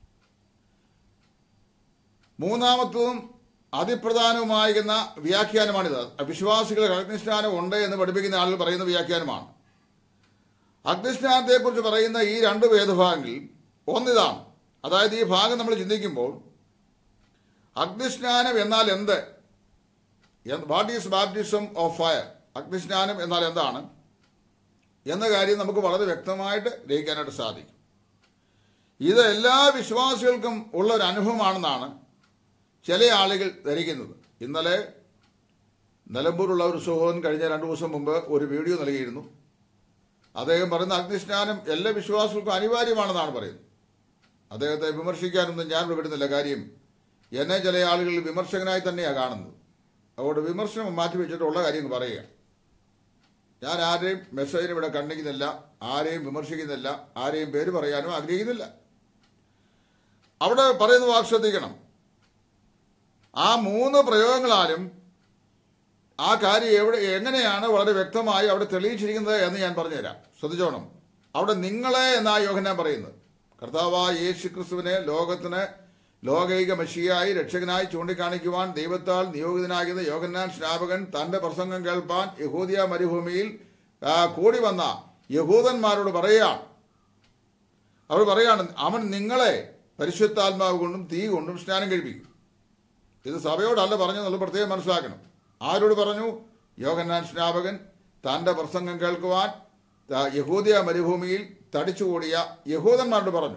മൂന്നാമത്തതും അതിപ്രധാനവുമായിരുന്ന വ്യാഖ്യാനമാണിത് വിശ്വാസികൾക്ക് അഗ്നിസ്നാനം ഉണ്ട് എന്ന് പഠിപ്പിക്കുന്ന ആളുകൾ പറയുന്ന വ്യാഖ്യാനമാണ് അഗ്നിസ്നാനത്തെക്കുറിച്ച് പറയുന്ന ഈ രണ്ട് വേദഭാഗങ്ങളിൽ ഒന്നിതാണ് അതായത് ഈ ഭാഗം നമ്മൾ ചിന്തിക്കുമ്പോൾ അഗ്നിസ്നാനം എന്നാൽ എന്ത് what is baptism of fire അഗ്നിസ്നാനം എന്നാൽ എന്താണ് എന്ന കാര്യം നമുക്ക് വളരെ വ്യക്തമായിട്ട് ഗ്രഹിക്കാനായിട്ട് സാധിക്കും ഇത് എല്ലാ വിശ്വാസികൾക്കും ഉള്ള ഒരു അനുഭവമാണെന്നാണ് ചില ആളുകൾ ധരിക്കുന്നത് ഇന്നലെ നിലമ്പൂരുള്ള ഒരു സുഹൃൻ കഴിഞ്ഞ രണ്ടു ദിവസം മുമ്പ് ഒരു വീഡിയോ നൽകിയിരുന്നു അദ്ദേഹം പറയുന്ന അഗ്നിസ്നാനം എല്ലാ വിശ്വാസികൾക്കും അനിവാര്യമാണെന്നാണ് പറയുന്നത് അദ്ദേഹത്തെ വിമർശിക്കാനൊന്നും ഞാൻ വിടുന്നില്ല കാര്യം എന്നെ ചില ആളുകൾ വിമർശകനായി തന്നെയാണ് കാണുന്നത് അതുകൊണ്ട് വിമർശനം മാറ്റിവെച്ചിട്ടുള്ള കാര്യം പറയുക ഞാൻ ആരെയും മെസ്സേജിന് ഇവിടെ കണ്ണിക്കുന്നില്ല ആരെയും വിമർശിക്കുന്നില്ല ആരെയും പേര് പറയാനും ആഗ്രഹിക്കുന്നില്ല അവിടെ പറയുന്ന വാക്ക് ശ്രദ്ധിക്കണം ആ മൂന്ന് പ്രയോഗങ്ങളാലും ആ കാര്യം എവിടെ എങ്ങനെയാണ് വളരെ വ്യക്തമായി അവിടെ തെളിയിച്ചിരിക്കുന്നത് എന്ന് ഞാൻ പറഞ്ഞുതരാം ശ്രദ്ധിച്ചോണം അവിടെ നിങ്ങളെ എന്നാ യോഹന്നാൻ പറയുന്നത് കർത്താവായ യേശു ക്രിസ്തുവിനെ ലോകത്തിന് ലോകൈക മഷിയായി രക്ഷകനായി ചൂണ്ടിക്കാണിക്കുവാൻ ദൈവത്താൽ നിയോഗിതനാകിയ യോഹന്നാൻ സ്നാപകൻ തന്റെ പ്രസംഗം കേൾപ്പാൻ യഹൂദിയ മരുഭൂമിയിൽ ആ, കൂടി വന്ന യഹൂദന്മാരോട് പറയുകയാണ് അവർ പറയാണ് അവൻ നിങ്ങളെ പരിശുദ്ധാത്മാവ് കൊണ്ടും തീ കൊണ്ടും സ്നാനം കഴിപ്പിക്കും ഇത് സഭയോടല്ല പറഞ്ഞെന്നുള്ളത് പ്രത്യേകം മനസ്സിലാക്കണം ആരോട് പറഞ്ഞു യോഹന്നാൻ സ്നാപകൻ തന്റെ പ്രസംഗം കേൾക്കുവാൻ ത- യഹൂദിയ മരുഭൂമിയിൽ തടിച്ചുകൂടിയ യഹൂദന്മാരോട് പറഞ്ഞു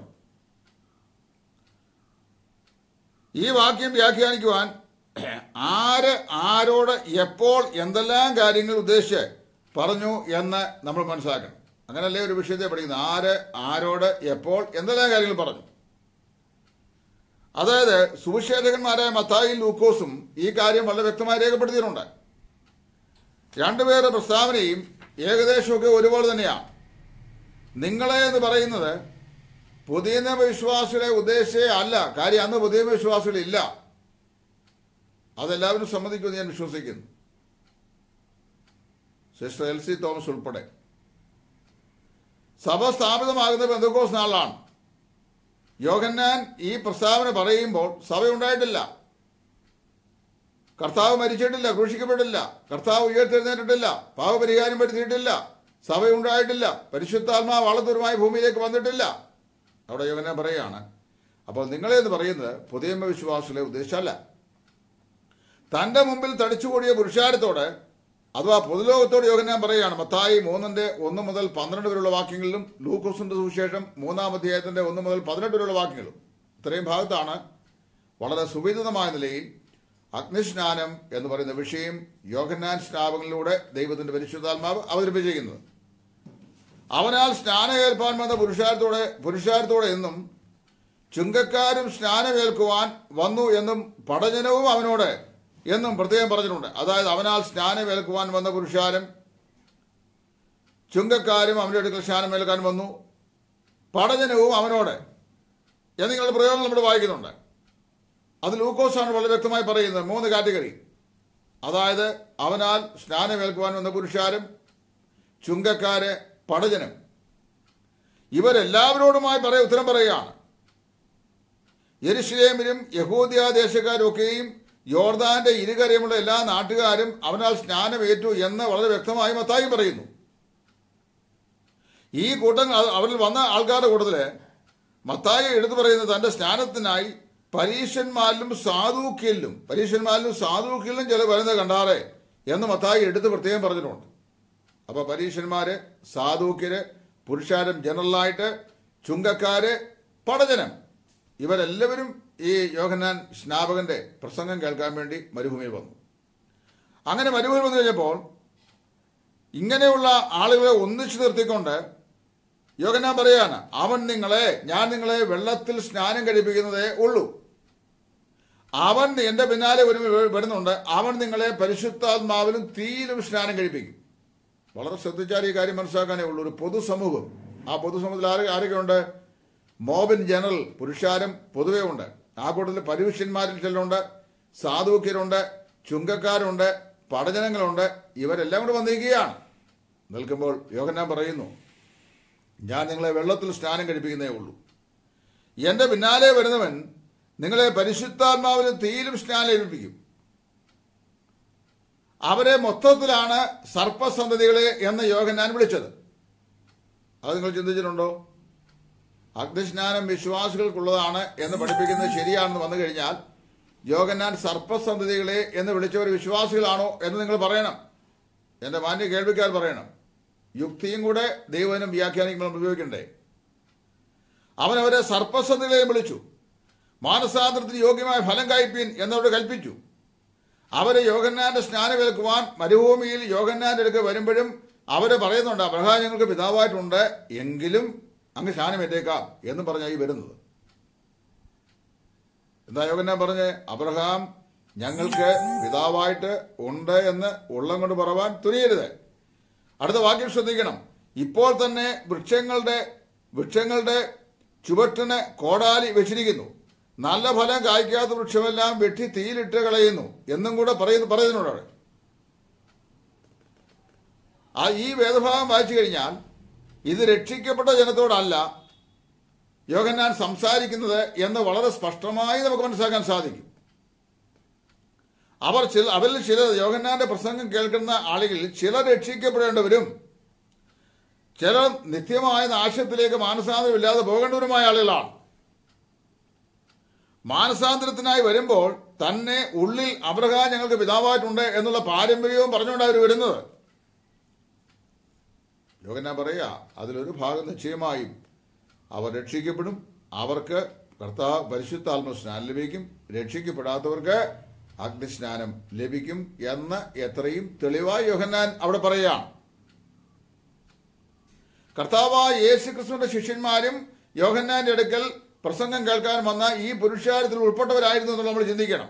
ഈ വാക്യം വ്യാഖ്യാനിക്കുവാൻ ആര് ആരോട് എപ്പോൾ എന്തെല്ലാം കാര്യങ്ങൾ ഉദ്ദേശിച്ച് പറഞ്ഞു എന്ന് നമ്മൾ മനസ്സിലാക്കണം അങ്ങനല്ലേ ഒരു വിഷയത്തെ പഠിക്കുന്നത് ആര് ആരോട് എപ്പോൾ എന്തെല്ലാം കാര്യങ്ങൾ പറഞ്ഞു അതായത് സുവിശേഷകന്മാരായ മത്തായും ലൂക്കോസും ഈ കാര്യം വളരെ വ്യക്തമായി രേഖപ്പെടുത്തിയിട്ടുണ്ട് രണ്ടുപേരുടെ പ്രസ്താവനയും ഏകദേശമൊക്കെ ഒരുപോലെ തന്നെയാണ് നിങ്ങളെ എന്ന് പറയുന്നത് പുതിയ നിയമ വിശ്വാസികളെ ഉദ്ദേശിച്ചേ അല്ല കാര്യം അന്ന് പുതിയ നിയമ വിശ്വാസികളില്ല അതെല്ലാവരും സമ്മതിക്കുമെന്ന് ഞാൻ വിശ്വസിക്കുന്നു സിസ്റ്റർ എൽ സി തോമസ് ഉൾപ്പെടെ സഭ സ്ഥാപിതമാകുന്ന ബന്ധുക്കോസ് നാളാണ് യോഹന്നാൻ ഈ പ്രസ്താവന പറയുമ്പോൾ സഭ ഉണ്ടായിട്ടില്ല കർത്താവ് മരിച്ചിട്ടില്ല ക്രൂശിക്കപ്പെട്ടില്ല കർത്താവ് ഉയർത്തെഴുന്നേറ്റിട്ടില്ല പാവപരിഹാരം വരുത്തിയിട്ടില്ല സഭ ഉണ്ടായിട്ടില്ല പരിശുദ്ധാത്മാവ് വളർത്തുരുമായി ഭൂമിയിലേക്ക് വന്നിട്ടില്ല അവിടെ യോഹന്നാൻ പറയുകയാണ് അപ്പോൾ നിങ്ങളെ എന്ന് പറയുന്നത് പുതിയ വിശ്വാസികളെ ഉദ്ദേശിച്ചല്ല തന്റെ മുമ്പിൽ തടിച്ചുകൂടിയ പുരുഷാരത്തോട് അഥവാ പൊതുലോകത്തോട് യോഹന്നാൻ പറയുകയാണ് മത്തായി മൂന്നിന്റെ ഒന്ന് മുതൽ പന്ത്രണ്ട് വരെയുള്ള വാക്യങ്ങളിലും ലൂക്കോസിന്റെ സുവിശേഷം മൂന്നാം അധ്യായത്തിന്റെ ഒന്ന് മുതൽ പതിനെട്ട് വരെയുള്ള വാക്യങ്ങളും ഇത്രയും ഭാഗത്താണ് വളരെ സുവിദിതമായ നിലയിൽ അഗ്നിസ്നാനം എന്ന് പറയുന്ന വിഷയം യോഹന്നാൻ സ്നാപങ്ങളിലൂടെ ദൈവത്തിന്റെ പരിശുദ്ധാത്മാവ് അവതരിപ്പിച്ചിരിക്കുന്നത് അവനാൽ സ്നാനമേൽപ്പാൻ വന്ന പുരുഷാരത്തോടെ പുരുഷാരത്തോടെ എന്നും ചുങ്കക്കാരും സ്നാനമേൽക്കുവാൻ വന്നു എന്നും പടജനവും അവനോട് എന്നും പ്രത്യേകം പറഞ്ഞിട്ടുണ്ട് അതായത് അവനാൽ സ്നാനമേൽക്കുവാൻ വന്ന പുരുഷാരം ചുങ്കക്കാരും അവന്റെ അടുക്കൽ സ്നാനമേൽക്കാൻ വന്നു പടജനവും അവനോട് എന്നിങ്ങനെയുള്ള പ്രയോഗങ്ങൾ നമ്മൾ വായിക്കുന്നുണ്ട് അത് ലൂക്കോസാണ് വളരെ വ്യക്തമായി പറയുന്നത് മൂന്ന് കാറ്റഗറി അതായത് അവനാൽ സ്നാനമേൽക്കുവാൻ വന്ന പുരുഷാരും ചുങ്കക്കാര് പടജനം ഇവരെല്ലാവരോടുമായി പറയ ഉത്തരം പറയുകയാണ് യെരുഷലേമിലും യഹൂദിയ ദേശക്കാരൊക്കെയും യോർദാന്റെ ഇരുകരയുമുള്ള എല്ലാ നാട്ടുകാരും അവനാൽ സ്നാനമേറ്റു എന്ന് വളരെ വ്യക്തമായി മത്തായി പറയുന്നു ഈ കൂട്ടം അ- അവരിൽ വന്ന ആൾക്കാരുടെ കൂട്ടത്തില് മത്തായി എടുത്തു പറയുന്നത് തന്റെ സ്നാനത്തിനായി പരീക്ഷന്മാരിലും സാധൂക്യലിലും പരീക്ഷന്മാരിലും സാധൂക്യലിലും ചില വരുന്നത് കണ്ടാറേ എന്ന് മത്തായി എടുത്ത് പ്രത്യേകം പറഞ്ഞിട്ടുണ്ട് അപ്പൊ പരീക്ഷന്മാര് സാധൂക്യര് പുരുഷാരം ജനറലായിട്ട് ചുങ്കക്കാര് പടജനം ഇവരെല്ലാവരും ഈ യോഹന്നാൻ സ്നാപകന്റെ പ്രസംഗം കേൾക്കാൻ വേണ്ടി മരുഭൂമിയിൽ വന്നു അങ്ങനെ മരുഭൂമിയിൽ വന്നു കഴിഞ്ഞപ്പോൾ ഇങ്ങനെയുള്ള ആളുകളെ ഒന്നിച്ചു നിർത്തിക്കൊണ്ട് യോഗനാൻ പറയാണ് അവൻ നിങ്ങളെ ഞാൻ നിങ്ങളെ വെള്ളത്തിൽ സ്നാനം കഴിപ്പിക്കുന്നതേ ഉള്ളൂ അവൻ എന്റെ പിന്നാലെ ഒരു വരുന്നുണ്ട് അവൻ നിങ്ങളെ പരിശുദ്ധാത്മാവിലും തീയിലും സ്നാനം കഴിപ്പിക്കും വളരെ ശ്രദ്ധിച്ചാൽ ഈ കാര്യം മനസ്സിലാക്കാനേ ഉള്ളൂ ഒരു പൊതുസമൂഹം ആ പൊതുസമൂഹത്തിൽ ആരെ ആരൊക്കെയുണ്ട് മോബിൻ ജനറൽ പുരുഷാരം പൊതുവേ ഉണ്ട് ആ കൂട്ടത്തിൽ പരീക്ഷന്മാരിൽ ചിലരുണ്ട് സാധുക്യരുണ്ട് ചുങ്കക്കാരുണ്ട് പടജനങ്ങളുണ്ട് ഇവരെല്ലാം കൂടെ വന്നിരിക്കുകയാണ് നിൽക്കുമ്പോൾ യോഗന്നാൻ പറയുന്നു ഞാൻ നിങ്ങളെ വെള്ളത്തിൽ സ്നാനം കഴിപ്പിക്കുന്നേ ഉള്ളൂ എന്റെ പിന്നാലെ വരുന്നവൻ നിങ്ങളെ പരിശുദ്ധാത്മാവിലും തീയിലും സ്നാനം ലഭിപ്പിക്കും അവരെ മൊത്തത്തിലാണ് സർപ്പസന്തതികളെ എന്ന് യോഗന്നാൻ വിളിച്ചത് അത് നിങ്ങൾ ചിന്തിച്ചിട്ടുണ്ടോ അഗ്നിസ്നാനം വിശ്വാസികൾക്കുള്ളതാണ് എന്ന് പഠിപ്പിക്കുന്നത് ശരിയാണെന്ന് വന്നു കഴിഞ്ഞാൽ യോഗന്നാൻ സർപ്പസന്തതികളെ എന്ന് വിളിച്ചവർ വിശ്വാസികളാണോ എന്ന് നിങ്ങൾ പറയണം എന്റെ മാന്യ കേൾവിക്കാർ പറയണം യുക്തിയും കൂടെ ദൈവനും വ്യാഖ്യാനിക്കുമ്പോൾ ഉപയോഗിക്കണ്ടേ അവൻ അവരെ സർപ്പസന്തതികളെയും വിളിച്ചു മാനസാന്തരത്തിന് യോഗ്യമായ ഫലം കായ്പീൻ എന്നവരോട് കൽപ്പിച്ചു അവരെ യോഗന്നാന്റെ സ്നാനമേൽക്കുവാൻ മരുഭൂമിയിൽ യോഗന്നാന്റെ അടുക്ക് വരുമ്പോഴും അവര് പറയുന്നുണ്ട് അബ്രഹാം ഞങ്ങൾക്ക് പിതാവായിട്ടുണ്ട് എങ്കിലും അങ്ങ് സ്നാനമേറ്റേക്കാം എന്ന് പറഞ്ഞായി വരുന്നത് എന്താ യോഗന്നാൻ പറഞ്ഞ് അബ്രഹാം ഞങ്ങൾക്ക് പിതാവായിട്ട് ഉണ്ട് എന്ന് ഉള്ളം കൊണ്ട് പറവാൻ തുനിയരുത് അടുത്ത വാക്യം ശ്രദ്ധിക്കണം ഇപ്പോൾ തന്നെ വൃക്ഷങ്ങളുടെ വൃക്ഷങ്ങളുടെ ചുവട്ടിന് കോടാലി വെച്ചിരിക്കുന്നു നല്ല ഫലം കായ്ക്കാത്ത വൃക്ഷമെല്ലാം വെട്ടി തീയിലിട്ട് കളയുന്നു എന്നും കൂടെ പറയുന്നു പറയുന്നുണ്ട് അവിടെ ആ ഈ വേദഭാഗം വായിച്ചു കഴിഞ്ഞാൽ ഇത് രക്ഷിക്കപ്പെട്ട ജനത്തോടല്ല യോഗന്നാൻ സംസാരിക്കുന്നത് എന്ന് വളരെ സ്പഷ്ടമായി നമുക്ക് മനസ്സിലാക്കാൻ സാധിക്കും അവർ ചില അവരിൽ ചിലർ യോഗന്നാന്റെ പ്രസംഗം കേൾക്കുന്ന ആളുകളിൽ ചിലർ രക്ഷിക്കപ്പെടേണ്ടവരും ചിലർ നിത്യമായ നാശത്തിലേക്ക് മാനസാന്തരമില്ലാതെ പോകേണ്ടവരുമായ ആളുകളാണ് മാനസാന്തരത്തിനായി വരുമ്പോൾ തന്നെ ഉള്ളിൽ അബ്രഹാം ഞങ്ങൾക്ക് പിതാവായിട്ടുണ്ട് എന്നുള്ള പാരമ്പര്യവും പറഞ്ഞുകൊണ്ട് അവർ വരുന്നത് യോഗന്നാൻ പറയുക അതിലൊരു ഭാഗം നിശ്ചയമായും അവർ രക്ഷിക്കപ്പെടും അവർക്ക് കർത്താവ് പരിശുദ്ധാത്മ സ്നാനം ലഭിക്കും രക്ഷിക്കപ്പെടാത്തവർക്ക് അഗ്നിസ്നാനം ലഭിക്കും എന്ന് എത്രയും തെളിവായി യോഹന്നാൻ അവിടെ പറയുകയാണ് കർത്താവായ യേശു ക്രിസ്തുവിന്റെ ശിഷ്യന്മാരും യോഹന്നാന്റെ അടുക്കൽ പ്രസംഗം കേൾക്കാൻ വന്ന ഈ പുരുഷാരത്തിൽ ഉൾപ്പെട്ടവരായിരുന്നു എന്ന് നമ്മൾ ചിന്തിക്കണം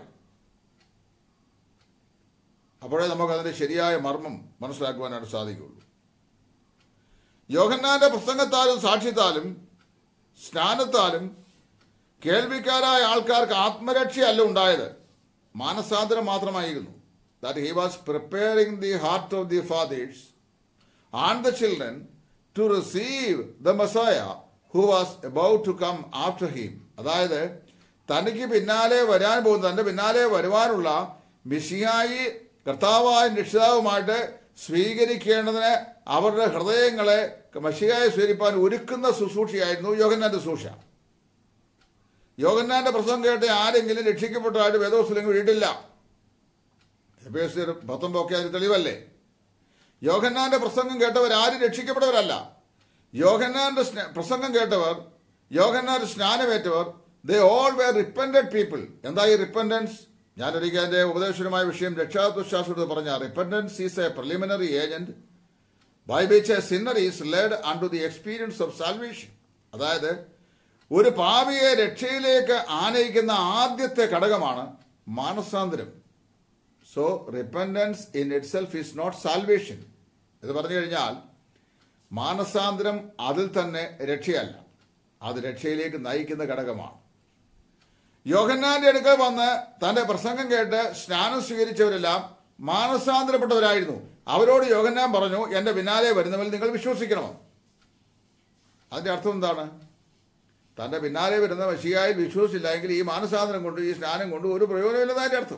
അപ്പോഴേ നമുക്ക് അതിന്റെ ശരിയായ മർമ്മം മനസ്സിലാക്കുവാനായിട്ട് സാധിക്കുള്ളൂ യോഹന്നാന്റെ പ്രസംഗത്താലും സാക്ഷ്യത്താലും സ്നാനത്താലും കേൾവിക്കാരായ ആൾക്കാർക്ക് ആത്മരക്ഷയല്ല ഉണ്ടായത് മാനസാന്തരം മാത്രമായിരുന്നു that he was preparing the heart of the fathers and the children to receive the Messiah who was about to come after him അതായത് തനിക്ക് പിന്നാലെ വരാൻ പോകുന്ന തന്റെ പിന്നാലെ വരുവാനുള്ള മിഷിയായി കർത്താവായ രക്ഷിതാവുമായിട്ട് സ്വീകരിക്കേണ്ടതിന് അവരുടെ ഹൃദയങ്ങളെ മഷിയായി സ്വീകരിപ്പാൻ ഒരുക്കുന്ന ശുശ്രൂഷയായിരുന്നു യോഗന്നാന്റെ ശുശ്രൂഷ യോഗന്നാന്റെ പ്രസംഗം കേട്ട് ആരെങ്കിലും രക്ഷിക്കപ്പെട്ടതായിട്ട് വേദോസ്ലങ്ങൾ വീട്ടില്ല എഫേസ്യർ പത്തൊമ്പതൊക്കെ അതിന് തെളിവല്ലേ യോഹന്നാന്റെ പ്രസംഗം കേട്ടവർ ആരും രക്ഷിക്കപ്പെട്ടവരല്ല യോഹന്നാന്റെ സ്ന- പ്രസംഗം കേട്ടവർ യോഹന്നാന്റെ സ്നാനമേറ്റവർ they all were repented people എന്താ ഈ റിപ്പൻഡൻസ് ഞാൻ ഒരിക്കൽ എന്റെ ഉപദേശപരമായ വിഷയം രക്ഷാത്വശാസ്ത്രത്തിൽ പറഞ്ഞ repentance is a preliminary agent by which a sinner is led un to the experience of salvation അതായത് ഒരു പാപിയെ രക്ഷയിലേക്ക് ആനയിക്കുന്ന ആദ്യത്തെ ഘടകമാണ് മാനസാന്തരം so repentance in itself is not salvation ഇത് പറഞ്ഞു കഴിഞ്ഞാൽ മാനസാന്തരം അതിൽ തന്നെ രക്ഷയല്ല അത് രക്ഷയിലേക്ക് നയിക്കുന്ന ഘടകമാണ് യോഹന്നാന്റെ അടുക്കൽ വന്ന് തന്റെ പ്രസംഗം കേട്ട് സ്നാനം സ്വീകരിച്ചവരെല്ലാം മാനസാന്തരപ്പെട്ടവരായിരുന്നു അവരോട് യോഹന്നാൻ പറഞ്ഞു എന്റെ പിന്നാലെ വരുന്നവരിൽ നിങ്ങൾ വിശ്വസിക്കണം അതിന്റെ അർത്ഥം എന്താണ് തന്റെ പിന്നാലെ വരുന്ന മഷിയായിൽ വിശ്വസിച്ചില്ല എങ്കിൽ ഈ മാനസാന്തരം കൊണ്ട് ഈ സ്നാനം കൊണ്ട് ഒരു പ്രയോജനമില്ലെന്നതിന്റെ അർത്ഥം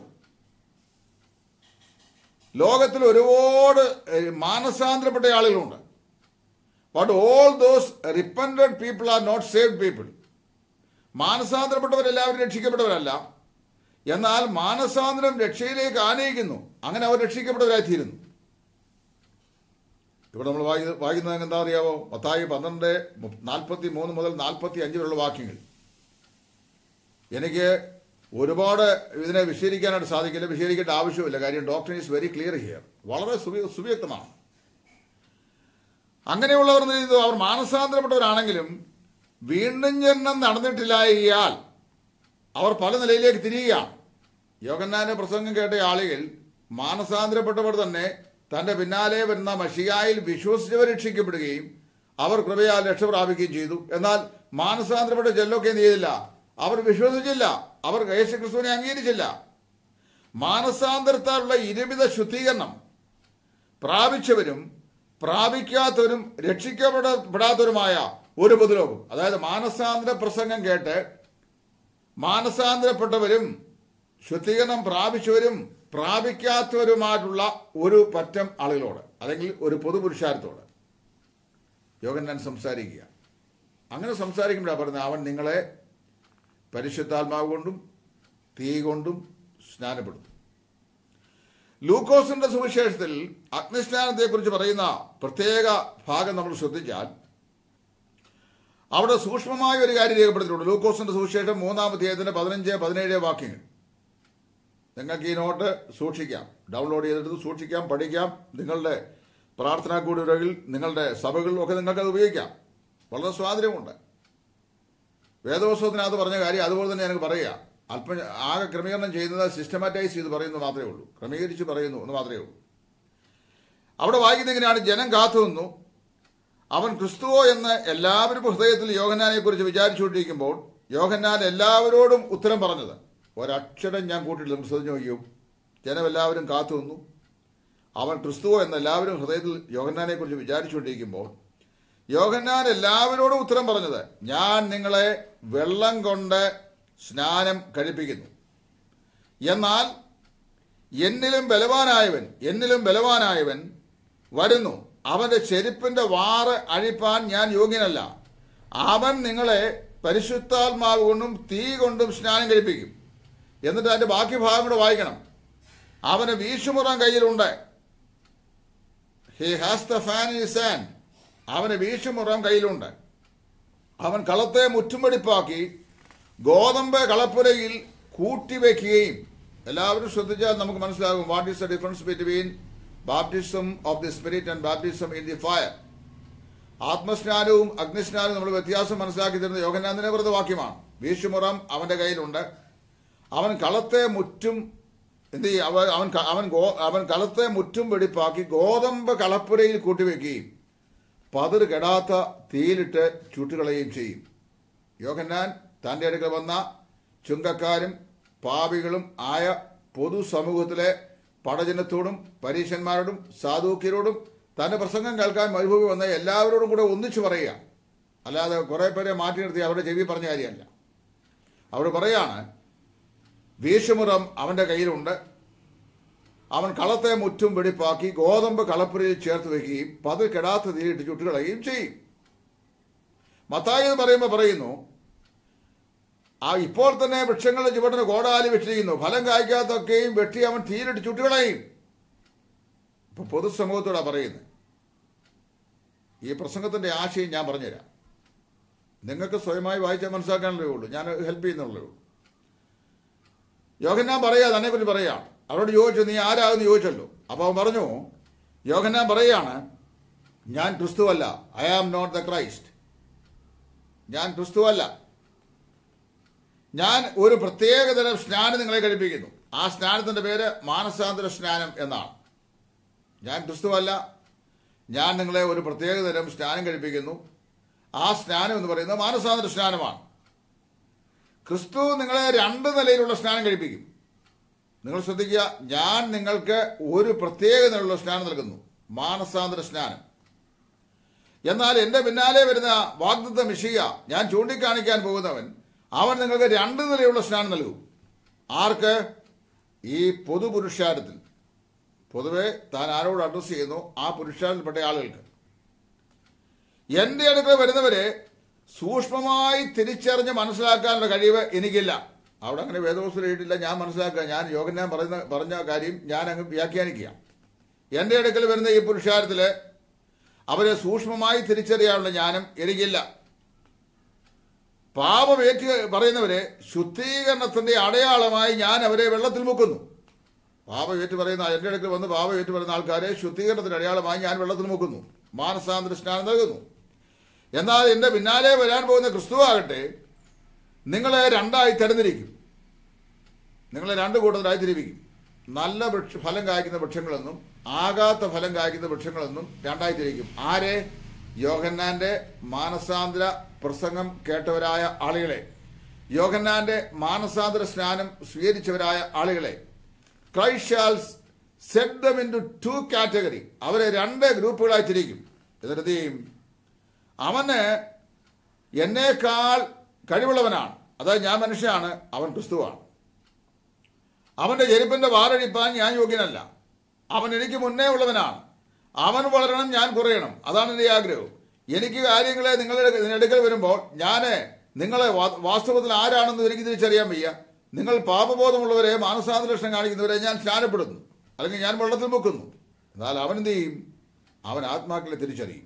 ലോകത്തിൽ ഒരുപാട് ഏഹ്, മാനസാന്തരപ്പെട്ട ആളുകളുണ്ട് but all those repented people are not saved people മാനസാന്തരപ്പെട്ടവരെല്ലാവരും രക്ഷിക്കപ്പെട്ടവരല്ല എന്നാൽ മാനസാന്തരം രക്ഷയിലേക്ക് ആനയിക്കുന്നു അങ്ങനെ അവർ രക്ഷിക്കപ്പെട്ടവരായിത്തീരുന്നു ഇവിടെ നമ്മൾ വായി വായിക്കുന്നത് എന്താ അറിയാവോ മത്തായി പന്ത്രണ്ട് നാൽപ്പത്തി മൂന്ന് മുതൽ നാൽപ്പത്തി അഞ്ച് വരെയുള്ള വാക്യങ്ങൾ എനിക്ക് ഒരുപാട് ഇതിനെ വിശദീകരിക്കാനായിട്ട് സാധിക്കില്ല വിശദീകരിക്കേണ്ട ആവശ്യമില്ല കാര്യം doctor is very clear here വളരെ സുവ്യ- സുവ്യക്തമാണ് അങ്ങനെയുള്ളവർ എന്ത് ചെയ്തു അവർ മാനസാന്തരപ്പെട്ടവരാണെങ്കിലും വീണ്ടും ജന്മം നടന്നിട്ടില്ലായാൽ അവർ പല നിലയിലേക്ക് തിരിയുകയാണ് യോഗന്നാന്റെ പ്രസംഗം കേട്ട ആളുകൾ മാനസാന്തരപ്പെട്ടവർ തന്നെ തന്റെ പിന്നാലെ വരുന്ന മഷിയായിൽ വിശ്വസിച്ചവർ രക്ഷിക്കപ്പെടുകയും അവർ കൃപയാൽ രക്ഷ പ്രാപിക്കുകയും ചെയ്തു എന്നാൽ മാനസാന്തരപ്പെട്ട ചെല്ലൊക്കെ എന്ത് ചെയ്തില്ല അവർ വിശ്വസിച്ചില്ല അവർ യേശുക്രിസ്തുവിനെ അംഗീകരിച്ചില്ല മാനസാന്തരത്താലുള്ള ഇരുവിധ ശുദ്ധീകരണം പ്രാപിച്ചവരും പ്രാപിക്കാത്തവരും രക്ഷിക്കപ്പെടപ്പെടാത്തവരുമായ ഒരു പൊതുലോകം അതായത് മാനസാന്തര പ്രസംഗം കേട്ട് മാനസാന്തരപ്പെട്ടവരും ശുദ്ധീകരണം പ്രാപിച്ചവരും പ്രാപിക്കാത്തവരുമായിട്ടുള്ള ഒരു പറ്റം ആളുകളോട് അല്ലെങ്കിൽ ഒരു പൊതുപുരുഷാരത്തോട് യോഗന്നാൻ സംസാരിക്കുക അങ്ങനെ സംസാരിക്കുമ്പോഴാണ് പറയുന്നത് അവൻ നിങ്ങളെ പരിശുദ്ധാത്മാവ് കൊണ്ടും തീ കൊണ്ടും സ്നാനപ്പെടുത്തും ലൂക്കോസിന്റെ സുവിശേഷത്തിൽ അഗ്നിസ്നാനത്തെക്കുറിച്ച് പറയുന്ന പ്രത്യേക ഭാഗം നമ്മൾ ശ്രദ്ധിച്ചാൽ അവിടെ സൂക്ഷ്മമായ ഒരു കാര്യം രേഖപ്പെടുത്തിയിട്ടുണ്ട് ലൂക്കോസിന്റെ സുവിശേഷം മൂന്നാം അധ്യായത്തിന്റെ പതിനഞ്ച് പതിനേഴ് വാക്യങ്ങൾ നിങ്ങൾക്ക് ഈ നോട്ട് സൂക്ഷിക്കാം ഡൗൺലോഡ് ചെയ്തെടുത്ത് സൂക്ഷിക്കാം പഠിക്കാം നിങ്ങളുടെ പ്രാർത്ഥനാ കൂടുകളിൽ നിങ്ങളുടെ സഭകളിലും ഒക്കെ നിങ്ങൾക്ക് അത് ഉപയോഗിക്കാം വളരെ സ്വാതന്ത്ര്യമുണ്ട് വേദവസ്വത്തിനകത്ത് പറഞ്ഞ കാര്യം അതുപോലെ തന്നെ എനിക്ക് പറയുക അല്പം ആകെ ക്രമീകരണം ചെയ്യുന്നത് സിസ്റ്റമാറ്റൈസ് ചെയ്ത് പറയുന്നത് മാത്രമേ ഉള്ളൂ ക്രമീകരിച്ച് പറയുന്നു എന്ന് മാത്രമേ ഉള്ളൂ അവിടെ വായിക്കുന്ന ഇങ്ങനെയാണ് ജനം കാത്തു നിന്നു അവൻ ക്രിസ്തുവോ എന്ന് എല്ലാവരും ഹൃദയത്തിൽ യോഹന്നാനെ കുറിച്ച് വിചാരിച്ചുകൊണ്ടിരിക്കുമ്പോൾ യോഹന്നാൻ എല്ലാവരോടും ഉത്തരം പറഞ്ഞത് ഒരക്ഷരം ഞാൻ കൂട്ടിയില്ല നമ്മൾ ശ്രദ്ധിച്ചു നോക്കിയോ ജനം എല്ലാവരും കാത്തു നിന്നു അവൻ ക്രിസ്തുവോ എന്ന് എല്ലാവരും ഹൃദയത്തിൽ യോഹന്നാനെ കുറിച്ച് വിചാരിച്ചുകൊണ്ടിരിക്കുമ്പോൾ യോഹന്നാൻ എല്ലാവരോടും ഉത്തരം പറഞ്ഞത് ഞാൻ നിങ്ങളെ വെള്ളം കൊണ്ട് സ്നാനം കഴിപ്പിക്കുന്നു എന്നാൽ എന്നിലും ബലവാനായവൻ എന്നിലും ബലവാനായവൻ വരുന്നു അവന്റെ ചെരുപ്പിന്റെ വാറ് അഴിപ്പാൻ ഞാൻ യോഗ്യനല്ല അവൻ നിങ്ങളെ പരിശുദ്ധാത്മാവ് കൊണ്ടും തീ കൊണ്ടും സ്നാനം കഴിപ്പിക്കും എന്നിട്ട് അതിന്റെ ബാക്കി ഭാഗം കൂടെ വായിക്കണം അവന് വീശുമുറം കയ്യിലുണ്ട് he has the fan in hand അവന് വീശുമുറം കയ്യിലുണ്ട് അവൻ കളത്തെ മുറ്റുമടിപ്പാക്കി ഗോതമ്പ് കളപ്പുരയിൽ കൂട്ടിവെക്കുകയും എല്ലാവരും ശ്രദ്ധിച്ചാൽ നമുക്ക് മനസ്സിലാകും what is the difference between baptism of the spirit and baptism in the fire ആത്മസ്നാനവും അഗ്നിസ്നാനവും നമ്മൾ വ്യത്യാസം മനസ്സിലാക്കി തരുന്ന യോഗനാഥിന്റെ വ്രത വാക്യമാണ് വീശുമുറം അവന്റെ കയ്യിലുണ്ട് അവൻ കളത്തെ മുറ്റും എന്ത് ചെയ്യും അവൻ അവൻ ക- അവൻ ഗോ അവൻ കളത്തെ മുറ്റും വെടിപ്പാക്കി ഗോതമ്പ് കളപ്പുരയിൽ കൂട്ടിവെക്കുകയും പതിർ കെടാത്ത തീയിലിട്ട് ചുട്ടുകളയുകയും ചെയ്യും യോഹന്നാൻ തന്റെ അടുക്കൽ വന്ന ചുങ്കക്കാരും പാപികളും ആയ പൊതുസമൂഹത്തിലെ പടജനത്തോടും പരീശന്മാരോടും സാധൂക്യരോടും തന്റെ പ്രസംഗം കേൾക്കാൻ മരുഭൂമി വന്ന എല്ലാവരോടും കൂടെ ഒന്നിച്ചു പറയുക അല്ലാതെ കുറെ പേരെ മാറ്റി നിർത്തി അവരുടെ ചെവി പറഞ്ഞ കാര്യമല്ല അവർ പറയാണ് വീശുമുറം അവന്റെ കയ്യിലുണ്ട് അവൻ കളത്തെ മുറ്റും വെടിപ്പാക്കി ഗോതമ്പ് കളപ്പുരയിൽ ചേർത്ത് വെക്കുകയും പതിൽ കെടാത്ത തീയിട്ട് ചുട്ടുകളയുകയും ചെയ്യും മത്തായി എന്ന് പറയുമ്പോൾ പറയുന്നു ആ ഇപ്പോൾ തന്നെ വൃക്ഷങ്ങളുടെ ചുവട്ടിന് കോടാലി വെച്ചിരിക്കുന്നു ഫലം കായ്ക്കാത്തൊക്കെയും വെട്ടി അവൻ തീയിലിട്ട് ചുട്ടുകളയും ഇപ്പൊ പൊതുസമൂഹത്തോടാ പറയുന്നത് ഈ പ്രസംഗത്തിന്റെ ആശയം ഞാൻ പറഞ്ഞുതരാം നിങ്ങൾക്ക് സ്വയമായി വായിച്ചാൽ മനസ്സിലാക്കാനല്ലേ ഉള്ളൂ ഞാൻ ഹെൽപ്പ് ചെയ്യുന്നുള്ളൂ യോഹന്നാൻ പറയാ തന്നെ കുറിച്ച് പറയാം അവരോട് ചോദിച്ചു നീ ആരാകുന്നു ചോദിച്ചല്ലോ അപ്പൊ അവൻ പറഞ്ഞു യോഹന്നാൻ പറയാണ് ഞാൻ ക്രിസ്തുവല്ല I am not the Christ ഞാൻ ക്രിസ്തുവല്ല ഞാൻ ഒരു പ്രത്യേകതരം സ്നാനം നിങ്ങളെ കഴിപ്പിക്കുന്നു ആ സ്നാനത്തിന്റെ പേര് മാനസാന്തര സ്നാനം എന്നാണ് ഞാൻ ക്രിസ്തുവല്ല ഞാൻ നിങ്ങളെ ഒരു പ്രത്യേകതരം സ്നാനം കഴിപ്പിക്കുന്നു ആ സ്നാനം എന്ന് പറയുന്നത് മാനസാന്തര സ്നാനമാണ് ക്രിസ്തു നിങ്ങളെ രണ്ട് നിലയിലുള്ള സ്നാനം കഴിപ്പിക്കും നിങ്ങൾ ശ്രദ്ധിക്കുക ഞാൻ നിങ്ങൾക്ക് ഒരു പ്രത്യേക നിലയിലുള്ള സ്നാനം നൽകുന്നു മാനസാന്തര സ്നാനം എന്നാൽ എന്റെ പിന്നാലെ വരുന്ന വാഗ്ദത്ത മിഷിക ഞാൻ ചൂണ്ടിക്കാണിക്കാൻ പോകുന്നവൻ അവൻ നിങ്ങൾക്ക് രണ്ട് നിലയുള്ള സ്നാനം നൽകും ആർക്ക് ഈ പൊതുപുരുഷാരത്തിൽ പൊതുവെ താൻ ആരോട് അഡ്രസ് ചെയ്യുന്നു ആ പുരുഷാരത്തിൽപ്പെട്ട ആളുകൾക്ക് എന്റെ അടുക്കൽ വരുന്നവരെ സൂക്ഷ്മമായി തിരിച്ചറിഞ്ഞ് മനസ്സിലാക്കാനുള്ള കഴിവ് എനിക്കില്ല അവിടെ അങ്ങനെ വേദവസ്തു എഴുതിയിട്ടില്ല ഞാൻ മനസ്സിലാക്കുക ഞാൻ യോഗനാൻ പറയുന്ന പറഞ്ഞ കാര്യം ഞാൻ അങ്ങ് വ്യാഖ്യാനിക്കുക എന്റെ അടുക്കൽ വരുന്ന ഈ പുരുഷാരത്തില് അവരെ സൂക്ഷ്മമായി തിരിച്ചറിയാനുള്ള ജ്ഞാനം എനിക്കില്ല പാപമേറ്റ് പറയുന്നവരെ ശുദ്ധീകരണത്തിന്റെ അടയാളമായി ഞാൻ അവരെ വെള്ളത്തിൽ മുക്കുന്നു പാപമേറ്റ് പറയുന്ന എന്റെ അടുക്കൽ വന്ന് പാപമേറ്റ് പറയുന്ന ആൾക്കാരെ ശുദ്ധീകരണത്തിന്റെ അടയാളമായി ഞാൻ വെള്ളത്തിൽ മുക്കുന്നു മാനസാന്തര സ്നാനം നൽകുന്നു എന്നാൽ എന്റെ പിന്നാലെ വരാൻ പോകുന്ന ക്രിസ്തു ആകട്ടെ നിങ്ങളെ രണ്ടായി തെരഞ്ഞിരിക്കും നിങ്ങളെ രണ്ട് കൂട്ടത്തിലായി തിരിപ്പിക്കും നല്ല വൃക്ഷ ഫലം കായ്ക്കുന്ന വൃക്ഷങ്ങളെന്നും ആകാത്ത ഫലം കായ്ക്കുന്ന വൃക്ഷങ്ങളെന്നും രണ്ടായി തിരിക്കും ആരെ യോഹന്നാന്റെ മാനസാന്തര പ്രസംഗം കേട്ടവരായ ആളുകളെ യോഹന്നാന്റെ മാനസാന്തര സ്നാനം സ്വീകരിച്ചവരായ ആളുകളെ Christ shall set them in two category അവരെ രണ്ട് ഗ്രൂപ്പുകളായി തിരിക്കും എന്നിട്ട് എന്ത് ചെയ്യും അവന് എന്നേക്കാൾ കഴിവുള്ളവനാണ് അതായത് ഞാൻ മനുഷ്യനാണ് അവൻ ക്രിസ്തുവാണ് അവന്റെ ചെരുപ്പിന്റെ വാറഴിപ്പാൻ ഞാൻ യോഗ്യനല്ല അവൻ എനിക്ക് മുന്നേ ഉള്ളവനാണ് അവൻ വളരണം ഞാൻ കുറയണം അതാണ് എൻ്റെ ആഗ്രഹം എനിക്ക് കാര്യങ്ങളെ നിങ്ങളുടെ അടുക്കൽ വരുമ്പോൾ ഞാൻ നിങ്ങളെ വാ- വാസ്തവത്തിൽ ആരാണെന്ന് എനിക്ക് തിരിച്ചറിയാൻ വയ്യ നിങ്ങൾ പാപബോധമുള്ളവരെ മാനസാന്തര ലക്ഷണം കാണിക്കുന്നവരെ ഞാൻ സ്നാനപ്പെടുന്നു അല്ലെങ്കിൽ ഞാൻ വെള്ളത്തിൽ മുക്കുന്നു എന്നാൽ അവൻ എന്ത് ചെയ്യും അവൻ ആത്മാക്കളെ തിരിച്ചറിയും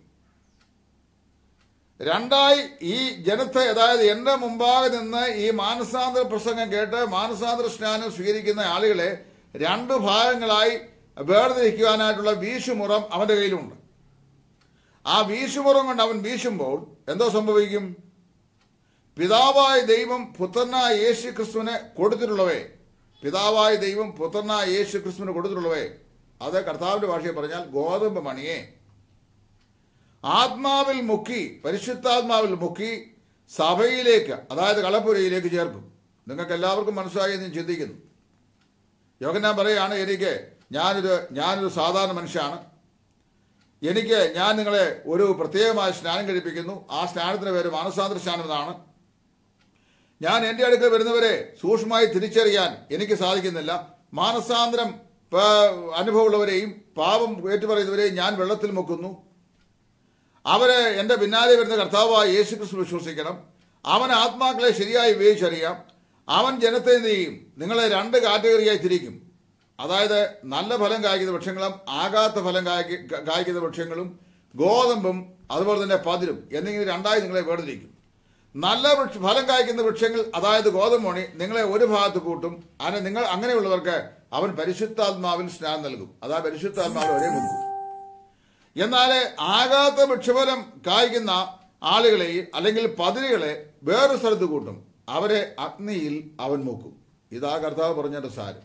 രണ്ടായി ഈ ജനത്തെ അതായത് എന്റെ മുമ്പാകെ നിന്ന് ഈ മാനസാന്തര പ്രസംഗം കേട്ട് മാനസാന്തര സ്നാനം സ്വീകരിക്കുന്ന ആളുകളെ രണ്ട് ഭാഗങ്ങളായി വേർതിരിക്കുവാനായിട്ടുള്ള വീശുമുറം അവന്റെ കയ്യിലുണ്ട് ആ വീശുമുറം കൊണ്ട് അവൻ വീശുമ്പോൾ എന്തോ സംഭവിക്കും പിതാവായ ദൈവം പുത്രനായ യേശു ക്രിസ്തുവിനെ കൊടുത്തിട്ടുള്ളവേ പിതാവായ ദൈവം പുത്രനായ യേശു ക്രിസ്തുവിന് കൊടുത്തിട്ടുള്ളവേ അത് കർത്താവിന്റെ ഭാഷയിൽ പറഞ്ഞാൽ ഗോതമ്പ് മണിയെ ആത്മാവിൽ മുക്കി പരിശുദ്ധാത്മാവിൽ മുക്കി സഭയിലേക്ക് അതായത് കളപ്പുരയിലേക്ക് ചേർക്കും നിങ്ങൾക്ക് എല്ലാവർക്കും മനസ്സിലായി എന്ന് ഞാൻ ചിന്തിക്കുന്നു യോഗനാൻ പറയുകയാണ് എനിക്ക് ഞാനൊരു ഞാനൊരു സാധാരണ മനുഷ്യനാണ് എനിക്ക് ഞാൻ നിങ്ങളെ ഒരു പ്രത്യേകമായ സ്നാനം കഴിപ്പിക്കുന്നു ആ സ്നാനത്തിന് പേര് മാനസാന്തര സ്നാനം എന്നാണ് ഞാൻ എൻ്റെ അടുക്കൽ വരുന്നവരെ സൂക്ഷ്മമായി തിരിച്ചറിയാൻ എനിക്ക് സാധിക്കുന്നില്ല മാനസാന്തരം പ- അനുഭവമുള്ളവരെയും പാപം ഏറ്റുപറയുന്നവരെയും ഞാൻ വെള്ളത്തിൽ മുക്കുന്നു അവരെ എൻ്റെ പിന്നാലെ വരുന്ന കർത്താവായ യേശു ക്രിസ്തു വിശ്വസിക്കണം അവൻ ആത്മാക്കളെ ശരിയായി ഉപയോഗിച്ചറിയാം അവൻ ജനത്തെ എന്ത് ചെയ്യും നിങ്ങളെ രണ്ട് കാറ്റഗറിയായി തിരിക്കും അതായത് നല്ല ഫലം കായ്ക്കുന്ന വൃക്ഷങ്ങളും ആകാത്ത ഫലം കായ്ക്ക- കായ്ക്കുന്ന വൃക്ഷങ്ങളും ഗോതമ്പും അതുപോലെ തന്നെ പതിരും എന്നിങ്ങനെ രണ്ടായി നിങ്ങളെ വേർതിരിക്കും നല്ല വൃക്ഷ ഫലം കായ്ക്കുന്ന വൃക്ഷങ്ങൾ അതായത് ഗോതമ്പ് നിങ്ങളെ ഒരു ഭാഗത്ത് കൂട്ടും അങ്ങനെ നിങ്ങൾ അങ്ങനെയുള്ളവർക്ക് അവൻ പരിശുദ്ധാത്മാവിൽ സ്നാനം നൽകും അതാ പരിശുദ്ധാത്മാവിൽ ഒരേ മുക്കും എന്നാൽ ആകാത്ത വൃക്ഷഫലം കായ്ക്കുന്ന ആളുകളെ അല്ലെങ്കിൽ പതിരുകളെ വേറെ സ്ഥലത്ത് കൂട്ടും അവരെ അഗ്നിയിൽ അവൻ മുക്കും ഇതാ കർത്താവ് പറഞ്ഞതിന്റെ സാരം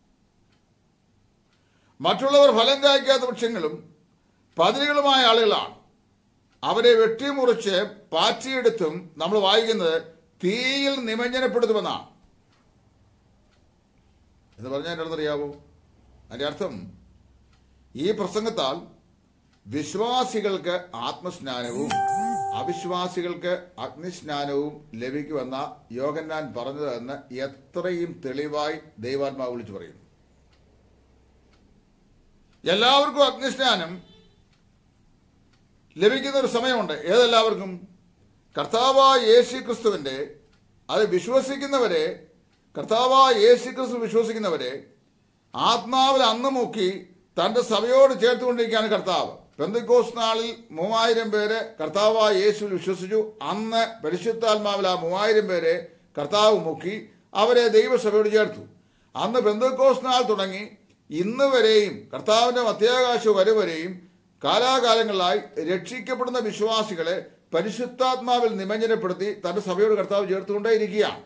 മറ്റുള്ളവർ ഫലം കായ്ക്കാത്ത വൃക്ഷങ്ങളും പതിരുകളുമായ ആളുകളാണ് അവരെ വെട്ടിമുറിച്ച് പാറ്റിയെടുത്തും നമ്മൾ വായിക്കുന്നത് തീയിൽ നിമഞ്ജനപ്പെടുത്തുമെന്നാണ് എന്ന് പറഞ്ഞാൽ എൻ്റെ അറിയാവോ അതിന്റെ അർത്ഥം ഈ പ്രസംഗത്താൽ വിശ്വാസികൾക്ക് ആത്മസ്നാനവും അവിശ്വാസികൾക്ക് അഗ്നിസ്നാനവും ലഭിക്കുമെന്ന യോഗന്നാൻ പറഞ്ഞതെന്ന് എത്രയും തെളിവായി ദൈവാത്മാവ് വിളിച്ചു പറയുന്നു എല്ലാവർക്കും അഗ്നിസ്നാനം ലഭിക്കുന്ന ഒരു സമയമുണ്ട് ഏതെല്ലാവർക്കും കർത്താവായ യേശു ക്രിസ്തുവിന്റെ അത് വിശ്വസിക്കുന്നവരെ കർത്താവായ യേശു ക്രിസ്തു വിശ്വസിക്കുന്നവരെ ആത്മാവിൽ അന്ന് മുക്കി തന്റെ സഭയോട് ചേർത്തുകൊണ്ടിരിക്കുകയാണ് കർത്താവ് പെന്തക്കോസ് നാളിൽ മൂവായിരം പേര് കർത്താവായ യേശുവിൽ വിശ്വസിച്ചു അന്ന് പരിശുദ്ധാത്മാവിൽ ആ മൂവായിരം പേരെ കർത്താവ് മുക്കി അവരെ ദൈവസഭയോട് ചേർത്തു അന്ന് പെന്തക്കോസ് നാൾ തുടങ്ങി ഇന്ന് വരെയും കർത്താവിന്റെ മധ്യാകാശ വരെയും കാലാകാലങ്ങളായി രക്ഷിക്കപ്പെടുന്ന വിശ്വാസികളെ പരിശുദ്ധാത്മാവിൽ നിമഞ്ജനപ്പെടുത്തി തന്റെ സഭയോട് കർത്താവ് ചേർത്തുകൊണ്ടേയിരിക്കുകയാണ്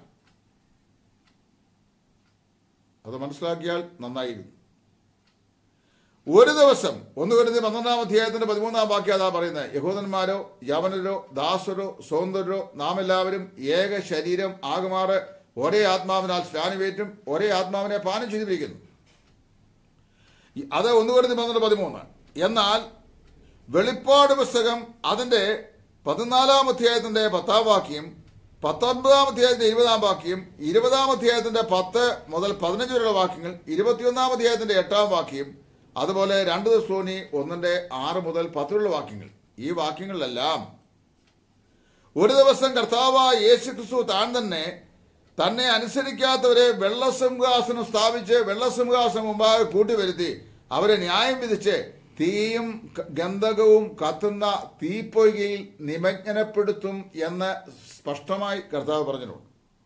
അത് മനസ്സിലാക്കിയാൽ നന്നായിരുന്നു ഒരു ദിവസം ഒന്ന് വരുന്ന പന്ത്രണ്ടാം അധ്യായത്തിന്റെ പതിമൂന്നാം വാക്യം അതാ പറയുന്നത് യഹൂദന്മാരോ യവനരോ ദാസരോ സ്വതന്ത്രരോ നാം എല്ലാവരും ഏക ശരീരം ആകുമാറ് ഒരേ ആത്മാവിനാൽ സ്നാനമേറ്റും ഒരേ ആത്മാവിനെ പാനം ചെയ്തിരിക്കുന്നു അത് ഒന്ന് വരുന്ന പന്ത്രണ്ട് പതിമൂന്ന് എന്നാൽ വെളിപ്പാട് പുസ്തകം അതിന്റെ പതിനാലാം അധ്യായത്തിന്റെ പത്താം വാക്യം പത്തൊൻപതാം അധ്യായത്തിന്റെ ഇരുപതാം വാക്യം ഇരുപതാം അധ്യായത്തിന്റെ പത്ത് മുതൽ പതിനഞ്ച് വരെയുള്ള വാക്യങ്ങൾ ഇരുപത്തിയൊന്നാം അധ്യായത്തിന്റെ എട്ടാം വാക്യം അതുപോലെ രണ്ട് ദിവസോനി ഒന്നിന്റെ ആറ് മുതൽ പത്തിലുള്ള വാക്യങ്ങൾ ഈ വാക്യങ്ങളിലെല്ലാം ഒരു ദിവസം കർത്താവായ യേശു ക്രിസ്തു താൻ തന്നെ തന്നെ അനുസരിക്കാത്തവരെ വെള്ളസിംഹാസനം സ്ഥാപിച്ച് വെള്ളസിംഹാസനം മുമ്പാകെ കൂട്ടിവരുത്തി അവരെ ന്യായം വിധിച്ച് തീയും ക- ഗന്ധകവും കത്തുന്ന തീപ്പൊയ്കയിൽ നിമജ്ഞനപ്പെടുത്തും എന്ന് സ്പഷ്ടമായി കർത്താവ് പറഞ്ഞിട്ടുണ്ട്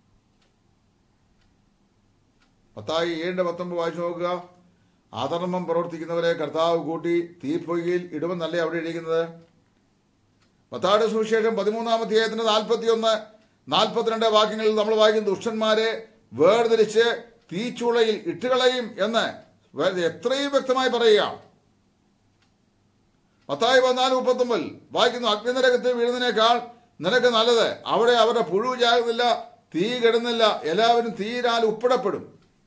പത്തായി ഏഴിന്റെ പത്തൊമ്പത് വായിച്ചു നോക്കുക അധർമ്മം പ്രവർത്തിക്കുന്നവരെ കർത്താവ് കൂട്ടി തീപ്പൊയ്കയിൽ ഇടുമെന്നല്ലേ അവിടെ ഇരിക്കുന്നത് പത്താട് സുവിശേഷം പതിമൂന്നാം അധ്യായത്തിന്റെ നാൽപ്പത്തിയൊന്ന് നാൽപ്പത്തിരണ്ട് വാക്യങ്ങളിൽ നമ്മൾ വായിക്കും ദുഷ്ടന്മാരെ വേർതിരിച്ച് തീച്ചുളയിൽ ഇട്ടുകളയും എന്ന് വേ- എത്രയും വ്യക്തമായി പറയുകയാണ് പത്തായി പതിനാല് മുപ്പത്തൊമ്പതിൽ വായിക്കുന്നു അഗ്നിനരകത്തിൽ വീഴുന്നതിനേക്കാൾ നിനക്ക് നല്ലത് അവിടെ അവരുടെ പുഴു ചാകുന്നില്ല തീ കെടുന്നില്ല എല്ലാവരും തീരാൽ ഉപ്പിടപ്പെടും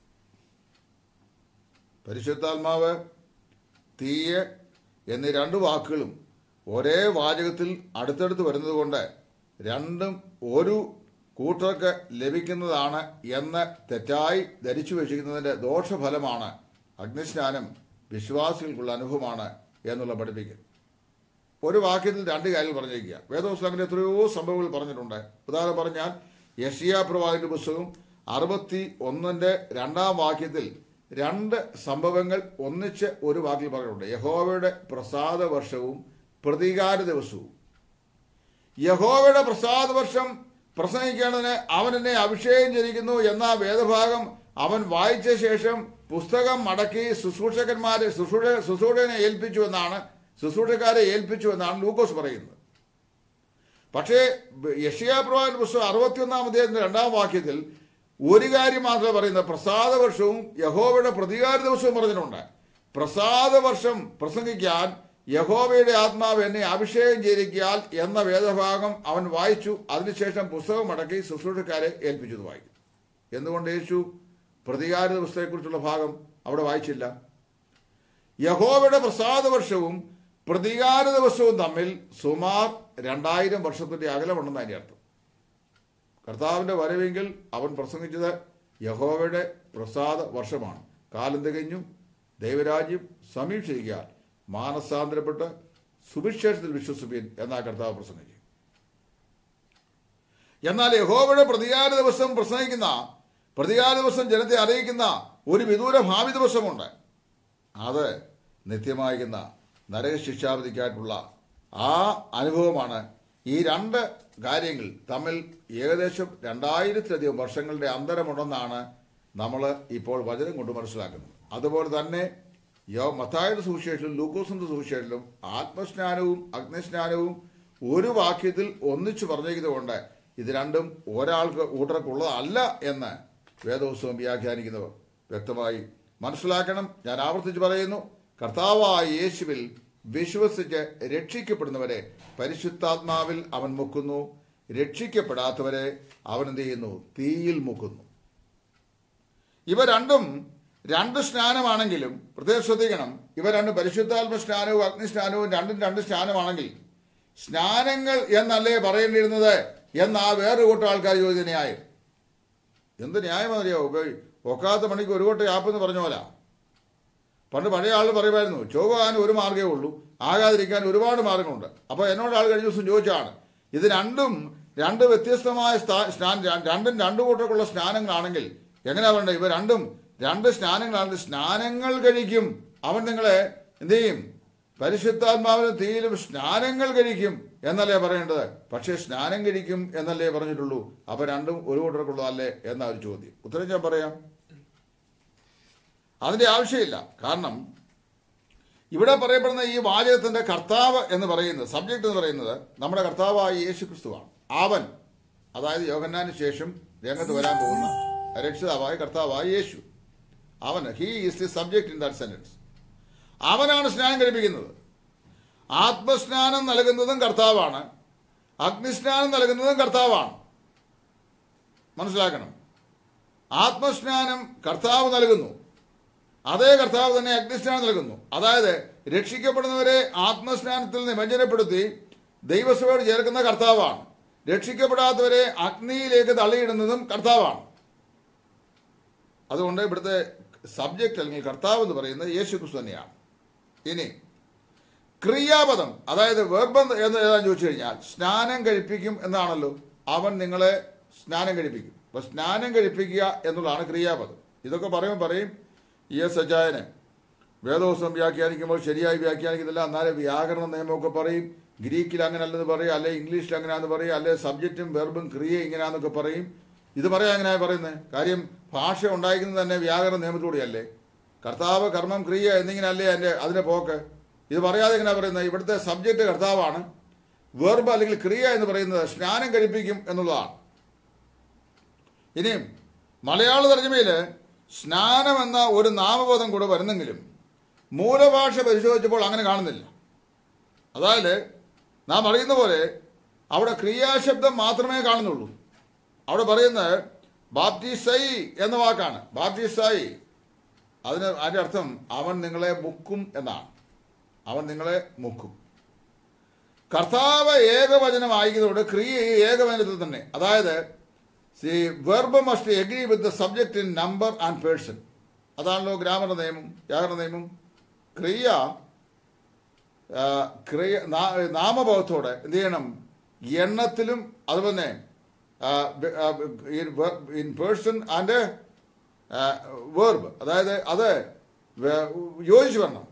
പരിശുദ്ധാത്മാവ് തീയ് എന്നീ രണ്ട് വാക്കുകളും ഒരേ വാചകത്തിൽ അടുത്തടുത്ത് വരുന്നത് കൊണ്ട് രണ്ടും ഒരു കൂട്ടർക്ക് ലഭിക്കുന്നതാണ് എന്ന് തെറ്റായി ധരിച്ചു വെച്ചിരിക്കുന്നതിന്റെ ദോഷഫലമാണ് അഗ്നിസ്നാനം വിശ്വാസികൾക്കുള്ള അനുഭവമാണ് എന്നുള്ള പഠിപ്പിക്കൽ ഒരു വാക്യത്തിൽ രണ്ട് കാര്യങ്ങൾ പറഞ്ഞിരിക്കുക വേദോസ്ലാമിന്റെ എത്രയോ സംഭവങ്ങൾ പറഞ്ഞിട്ടുണ്ട് ഉദാഹരണം പറഞ്ഞാൽ യഷിയ പ്രവാഹിന്റെ പുസ്തകം അറുപത്തി ഒന്നിന്റെ രണ്ടാം വാക്യത്തിൽ രണ്ട് സംഭവങ്ങൾ ഒന്നിച്ച് ഒരു വാക്കിൽ പറഞ്ഞിട്ടുണ്ട് യഹോവയുടെ പ്രസാദ വർഷവും പ്രതികാര ദിവസവും യഹോവയുടെ പ്രസാദ വർഷം പ്രസംഗിക്കേണ്ടതിന് അവൻ എന്നെ അഭിഷേകം ചെയ്തിരിക്കുന്നു എന്ന വേദഭാഗം അവൻ വായിച്ച ശേഷം പുസ്തകം മടക്കി ശുശ്രൂഷകന്മാരെ ശുശ്രൂഷ ശുശ്രൂഷകനെ ഏൽപ്പിച്ചു എന്നാണ് ശുശ്രൂഷക്കാരെ ഏൽപ്പിച്ചു എന്നാണ് ലൂക്കോസ് പറയുന്നത് പക്ഷേ യഷിയാപ്രവാന്റെ പുസ്തകം അറുപത്തിയൊന്നാം അധ്യായത്തിന്റെ രണ്ടാം വാക്യത്തിൽ ഒരു കാര്യം മാത്രമേ പറയുന്നത് പ്രസാദ വർഷവും യഹോവയുടെ പ്രതികാര ദിവസവും പറഞ്ഞിട്ടുണ്ട് പ്രസാദ വർഷം പ്രസംഗിക്കാൻ യഹോവയുടെ ആത്മാവ് എന്നെ അഭിഷേകം ചെയ്തിരിക്കാൽ എന്ന വേദഭാഗം അവൻ വായിച്ചു അതിനുശേഷം പുസ്തകം മടക്കി ശുശ്രൂഷക്കാരെ ഏൽപ്പിച്ചത് വായിക്കും എന്തുകൊണ്ട് യേശു പ്രതികാര ദിവസത്തെക്കുറിച്ചുള്ള ഭാഗം അവിടെ വായിച്ചില്ല യഹോവയുടെ പ്രസാദ വർഷവും പ്രതികാര ദിവസവും തമ്മിൽ സുമാർ രണ്ടായിരം വർഷത്തിന്റെ അകലമുണ്ടെന്ന് അതിന്റെ അർത്ഥം കർത്താവിന്റെ വരവെങ്കിൽ അവൻ പ്രസംഗിച്ചത് യഹോവയുടെ പ്രസാദ വർഷമാണ് കാലം തികഞ്ഞു ദൈവരാജ്യം സമീക്ഷിക്കാൻ മാനസാന്തരപ്പെട്ട് സുവിശേഷത്തിൽ വിശ്വസിപ്പീൻ എന്നാ കർത്താവ് പ്രസംഗിച്ചു എന്നാൽ യഹോവയുടെ പ്രതികാര ദിവസം പ്രസംഗിക്കുന്ന പ്രതികാര ദിവസം ജനത്തെ അറിയിക്കുന്ന ഒരു വിദൂര ഭാവി ദിവസമുണ്ട് അത് നിത്യമായിരിക്കുന്ന നരകശിക്ഷാവധിക്കായിട്ടുള്ള ആ അനുഭവമാണ് ഈ രണ്ട് കാര്യങ്ങൾ തമ്മിൽ ഏകദേശം രണ്ടായിരത്തിലധികം വർഷങ്ങളുടെ അന്തരമുണ്ടെന്നാണ് നമ്മൾ ഇപ്പോൾ വചനം കൊണ്ട് മനസ്സിലാക്കുന്നത് അതുപോലെ തന്നെ യോ മത്തായുടെ സുവിശേഷത്തിലും ലൂക്കോസിന്റെ സുവിശേഷത്തിലും ആത്മസ്നാനവും അഗ്നിസ്നാനവും ഒരു വാക്യത്തിൽ ഒന്നിച്ചു പറഞ്ഞിരിക്കുന്നതുകൊണ്ട് ഇത് രണ്ടും ഒരാൾക്ക് കൂട്ടർക്കുള്ളതല്ല എന്ന് വേദോത്സവം വ്യാഖ്യാനിക്കുന്നവർ വ്യക്തമായി മനസ്സിലാക്കണം ഞാൻ ആവർത്തിച്ച് പറയുന്നു കർത്താവായ യേശുവിൽ വിശ്വസിച്ച് രക്ഷിക്കപ്പെടുന്നവരെ പരിശുദ്ധാത്മാവിൽ അവൻ മുക്കുന്നു രക്ഷിക്കപ്പെടാത്തവരെ അവൻ എന്ത് ചെയ്യുന്നു തീയിൽ മുക്കുന്നു ഇവ രണ്ടും രണ്ട് സ്നാനമാണെങ്കിലും പ്രത്യേകം ശ്രദ്ധിക്കണം ഇവ രണ്ടും പരിശുദ്ധാത്മ സ്നാനവും അഗ്നിസ്നാനവും രണ്ടും രണ്ട് സ്നാനമാണെങ്കിൽ സ്നാനങ്ങൾ എന്നല്ലേ പറയേണ്ടിയിരുന്നത് എന്ന് ആ വേറൊരു കൂട്ടം ആൾക്കാർ ചോദിച്ച ന്യായം എന്ത് ന്യായമറിയോ ഒക്കാത്ത മണിക്ക് ഒരു കൂട്ടം യാപ്പെന്ന് പറഞ്ഞ പോലെ പണ്ട് പഴയ ആൾ പറയുമായിരുന്നു ചോകാൻ ഒരു മാർഗ്ഗമേ ഉള്ളൂ ആകാതിരിക്കാൻ ഒരുപാട് മാർഗമുണ്ട് അപ്പോൾ എന്നോട് ആൾ കഴിഞ്ഞ ദിവസം ചോദിച്ചാണ് ഇത് രണ്ടും രണ്ട് വ്യത്യസ്തമായ സ്ഥാ- സ്നാനം രണ്ടും രണ്ടു കൂട്ടർക്കുള്ള സ്നാനങ്ങളാണെങ്കിൽ എങ്ങനെയാ വേണ്ടത് ഇവ രണ്ടും രണ്ട് സ്നാനങ്ങളാണെങ്കിൽ സ്നാനങ്ങൾ കഴിക്കും അവൻ നിങ്ങളെ എന്ത് ചെയ്യും പരിശുദ്ധാത്മാവിനും തീയിലും സ്നാനങ്ങൾ കഴിക്കും എന്നല്ലേ പറയേണ്ടത് പക്ഷേ സ്നാനം കഴിക്കും എന്നല്ലേ പറഞ്ഞിട്ടുള്ളൂ അപ്പൊ രണ്ടും ഒരു കൂട്ടർക്കുള്ളതല്ലേ എന്നാ ഒരു ചോദ്യം ഉത്തരം ഞാൻ പറയാം അതിന്റെ ആവശ്യമില്ല കാരണം ഇവിടെ പറയപ്പെടുന്ന ഈ വാചകത്തിന്റെ കർത്താവ് എന്ന് പറയുന്നത് സബ്ജക്ട് എന്ന് പറയുന്നത് നമ്മുടെ കർത്താവായ യേശു ക്രിസ്തുവാണ് അവൻ അതായത് യോഹന്നാന് ശേഷം രംഗത്ത് വരാൻ പോകുന്ന രക്ഷിതാവായ കർത്താവായ യേശു അവൻ he is the subject in that sentence അവനാണ് സ്നാനം കഴിപ്പിക്കുന്നത് ആത്മസ്നാനം നൽകുന്നതും കർത്താവാണ് അഗ്നിസ്നാനം നൽകുന്നതും കർത്താവാണ് മനസ്സിലാക്കണം ആത്മസ്നാനം കർത്താവ് നൽകുന്നു അതേ കർത്താവ് തന്നെ അഗ്നിസ്നാനം നൽകുന്നു അതായത് രക്ഷിക്കപ്പെടുന്നവരെ ആത്മസ്നാനത്തിൽ നിമഞ്ജനപ്പെടുത്തി ദൈവസഭയോട് ചേർക്കുന്ന കർത്താവാണ് രക്ഷിക്കപ്പെടാത്തവരെ അഗ്നിയിലേക്ക് തള്ളിയിടുന്നതും കർത്താവാണ് അതുകൊണ്ട് ഇവിടുത്തെ സബ്ജക്റ്റ് അല്ലെങ്കിൽ കർത്താവ് എന്ന് പറയുന്നത് യേശു ക്രിസ്തു തന്നെയാണ് ഇനി ക്രിയാപദം അതായത് വെർബം എന്ന് ഏതാ ചോദിച്ചു കഴിഞ്ഞാൽ സ്നാനം കഴിപ്പിക്കും എന്നാണല്ലോ അവൻ നിങ്ങളെ സ്നാനം കഴിപ്പിക്കും അപ്പൊ സ്നാനം കഴിപ്പിക്കുക എന്നുള്ളതാണ് ക്രിയാപദം ഇതൊക്കെ പറയുമ്പോൾ പറയും ഇ എസ് അജായന് വേദോത്സവം വ്യാഖ്യാനിക്കുമ്പോൾ ശരിയായി വ്യാഖ്യാനിക്കുന്നില്ല എന്നാലേ വ്യാകരണ നിയമമൊക്കെ പറയും ഗ്രീക്കിൽ അങ്ങനെ അല്ലെന്ന് പറയും അല്ലെ ഇംഗ്ലീഷിൽ അങ്ങനെയാന്ന് പറയും അല്ലെ സബ്ജക്റ്റും വെർബും ക്രിയ ഇങ്ങനെയാന്നൊക്കെ പറയും ഇത് പറയാൻ എങ്ങനെയാ പറയുന്നത് കാര്യം ഭാഷ ഉണ്ടായിരിക്കുന്നത് തന്നെ വ്യാകരണ നിയമത്തിലൂടെയല്ലേ കർത്താവ് കർമ്മം ക്രിയ എന്നിങ്ങനെയല്ലേ അതിന്റെ അതിന്റെ പോക്ക് ഇത് പറയാതെ എങ്ങനെയാ പറയുന്നത് ഇവിടുത്തെ സബ്ജക്റ്റ് കർത്താവാണ് വെർബ് അല്ലെങ്കിൽ ക്രിയ എന്ന് പറയുന്നത് സ്നാനം കഴിപ്പിക്കും എന്നുള്ളതാണ് ഇനിയും മലയാള തർജ്ജമയില് സ്നാനം എന്ന ഒരു നാമബോധം കൂടെ വരുന്നെങ്കിലും മൂലഭാഷ പരിശോധിച്ചപ്പോൾ അങ്ങനെ കാണുന്നില്ല അതായത് നാം അറിയുന്ന പോലെ അവിടെ ക്രിയാശബ്ദം മാത്രമേ കാണുന്നുള്ളൂ അവിടെ പറയുന്നത് ബാപ്റ്റിസൈ എന്ന വാക്കാണ് ബാപ്റ്റിസൈ അതിന് അതിന്റെ അർത്ഥം അവൻ നിങ്ങളെ മുക്കും എന്നാണ് അവൻ നിങ്ങളെ മുക്കും കർത്താവ് ഏകവചനമായിരിക്കുന്നതുകൊണ്ട് ക്രിയ ഈ ഏകവചനത്തിൽ തന്നെ അതായത് see verb must agree with the subject in number and person അതാണല്ലോ ഗ്രാമർ നിയമം വ്യാകരണ നിയമം ക്രിയ ആ, ക്രിയ നാ- നാമബോധത്തോടെ എന്ത് ചെയ്യണം എണ്ണത്തിലും അതുപോലെ തന്നെ ഇൻ പേഴ്സൺ ആൻഡ് വേർബ് അതായത് അത് വേ- യോജിച്ച് വരണം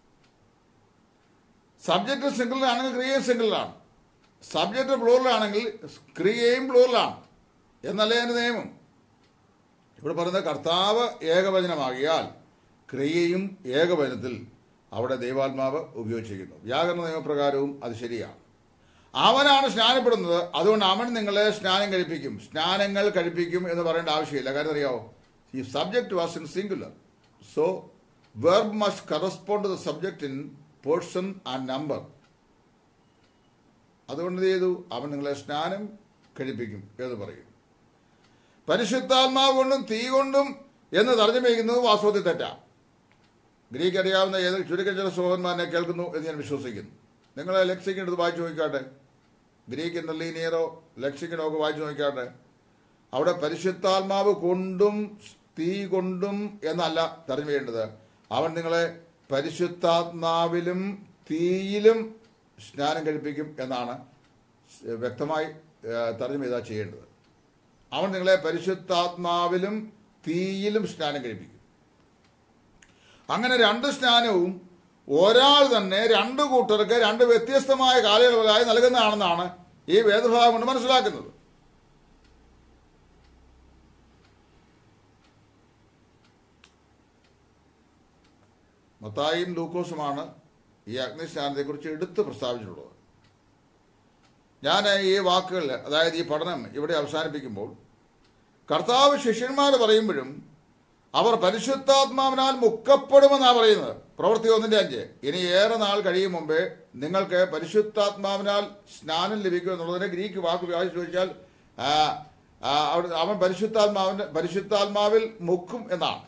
സബ്ജക്റ്റ് സിംഗിളിലാണെങ്കിൽ ക്രിയയും സിംഗിളിലാണ് സബ്ജക്റ്റ് പ്ലൂറിലാണെങ്കിൽ ക്രിയയും പ്ലൂറിലാണ് എന്നല്ലേ അതിന്റെ നിയമം ഇവിടെ പറയുന്നത് കർത്താവ് ഏകവചനമാകിയാൽ ക്രിയയും ഏകവചനത്തിൽ അവിടെ ദൈവാത്മാവ് ഉപയോഗിച്ചിരിക്കുന്നു വ്യാകരണ നിയമപ്രകാരവും അത് ശരിയാണ് അവനാണ് സ്നാനപ്പെടുന്നത് അതുകൊണ്ട് അവൻ നിങ്ങളെ സ്നാനം കഴിപ്പിക്കും സ്നാനങ്ങൾ കഴിപ്പിക്കും എന്ന് പറയേണ്ട ആവശ്യമില്ല കാര്യം അറിയാവോ ഈ subject was in singular so verb must correspond the subject in person and number അതുകൊണ്ട് എന്ത് ചെയ്തു അവൻ നിങ്ങളെ സ്നാനം കഴിപ്പിക്കും എന്ന് പറയും പരിശുദ്ധാത്മാവ് കൊണ്ടും തീ കൊണ്ടും എന്ന് തർജ്ജമയ്ക്കുന്നത് വാസ്തവത്തിൽ തെറ്റാ ഗ്രീക്ക് അറിയാവുന്ന ഏത് ചുരുക്കം ചില സഹോദരന്മാരെ കേൾക്കുന്നു എന്ന് ഞാൻ വിശ്വസിക്കുന്നു നിങ്ങൾ ലെക്സിക്കൻ എടുത്ത് വായിച്ചു നോക്കിക്കാട്ടെ ഗ്രീക്ക് നെല്ലീനിയറോ ലെക്സിക്കനോ ഒക്കെ വായിച്ചു നോക്കിക്കാട്ടെ അവിടെ പരിശുദ്ധാത്മാവ് കൊണ്ടും തീ കൊണ്ടും എന്നല്ല തർജ്ജമ ചെയ്യേണ്ടത് അവൻ നിങ്ങളെ പരിശുദ്ധാത്മാവിലും തീയിലും സ്നാനം കഴിപ്പിക്കും എന്നാണ് വ്യക്തമായി ഏഹ്, തർജ്ജമ ചെയ്താൽ ചെയ്യേണ്ടത് അവൻ നിങ്ങളെ പരിശുദ്ധാത്മാവിലും തീയിലും സ്നാനം കഴിപ്പിക്കും അങ്ങനെ രണ്ട് സ്നാനവും ഒരാൾ തന്നെ രണ്ട് കൂട്ടർക്ക് രണ്ട് വ്യത്യസ്തമായ കാലയളവുകളായി നൽകുന്നതാണെന്നാണ് ഈ വേദഭാഗം കൊണ്ട് മനസ്സിലാക്കുന്നത് മത്തായും ലൂക്കോസുമാണ് ഈ അഗ്നിസ്നാനത്തെക്കുറിച്ച് എടുത്ത് പ്രസ്താവിച്ചിട്ടുള്ളത് ഞാൻ ഈ വാക്കുകൾ അതായത് ഈ പഠനം ഇവിടെ അവസാനിപ്പിക്കുമ്പോൾ കർത്താവ് ശിഷ്യന്മാർ പറയുമ്പോഴും അവർ പരിശുദ്ധാത്മാവിനാൽ മുക്കപ്പെടുമെന്നാണ് പറയുന്നത് പ്രവൃത്തി ഒന്നിന്റെ അഞ്ച് ഇനി ഏറെ നാൾ കഴിയും മുമ്പേ നിങ്ങൾക്ക് പരിശുദ്ധാത്മാവിനാൽ സ്നാനം ലഭിക്കും എന്നുള്ളതിനെ ഗ്രീക്ക് വാക്ക് വായിച്ചു ചോദിച്ചാൽ ആ, ആ, അവിടെ അവൻ പരിശുദ്ധാത്മാവിന്റെ പരിശുദ്ധാത്മാവിൽ മുക്കും എന്നാണ്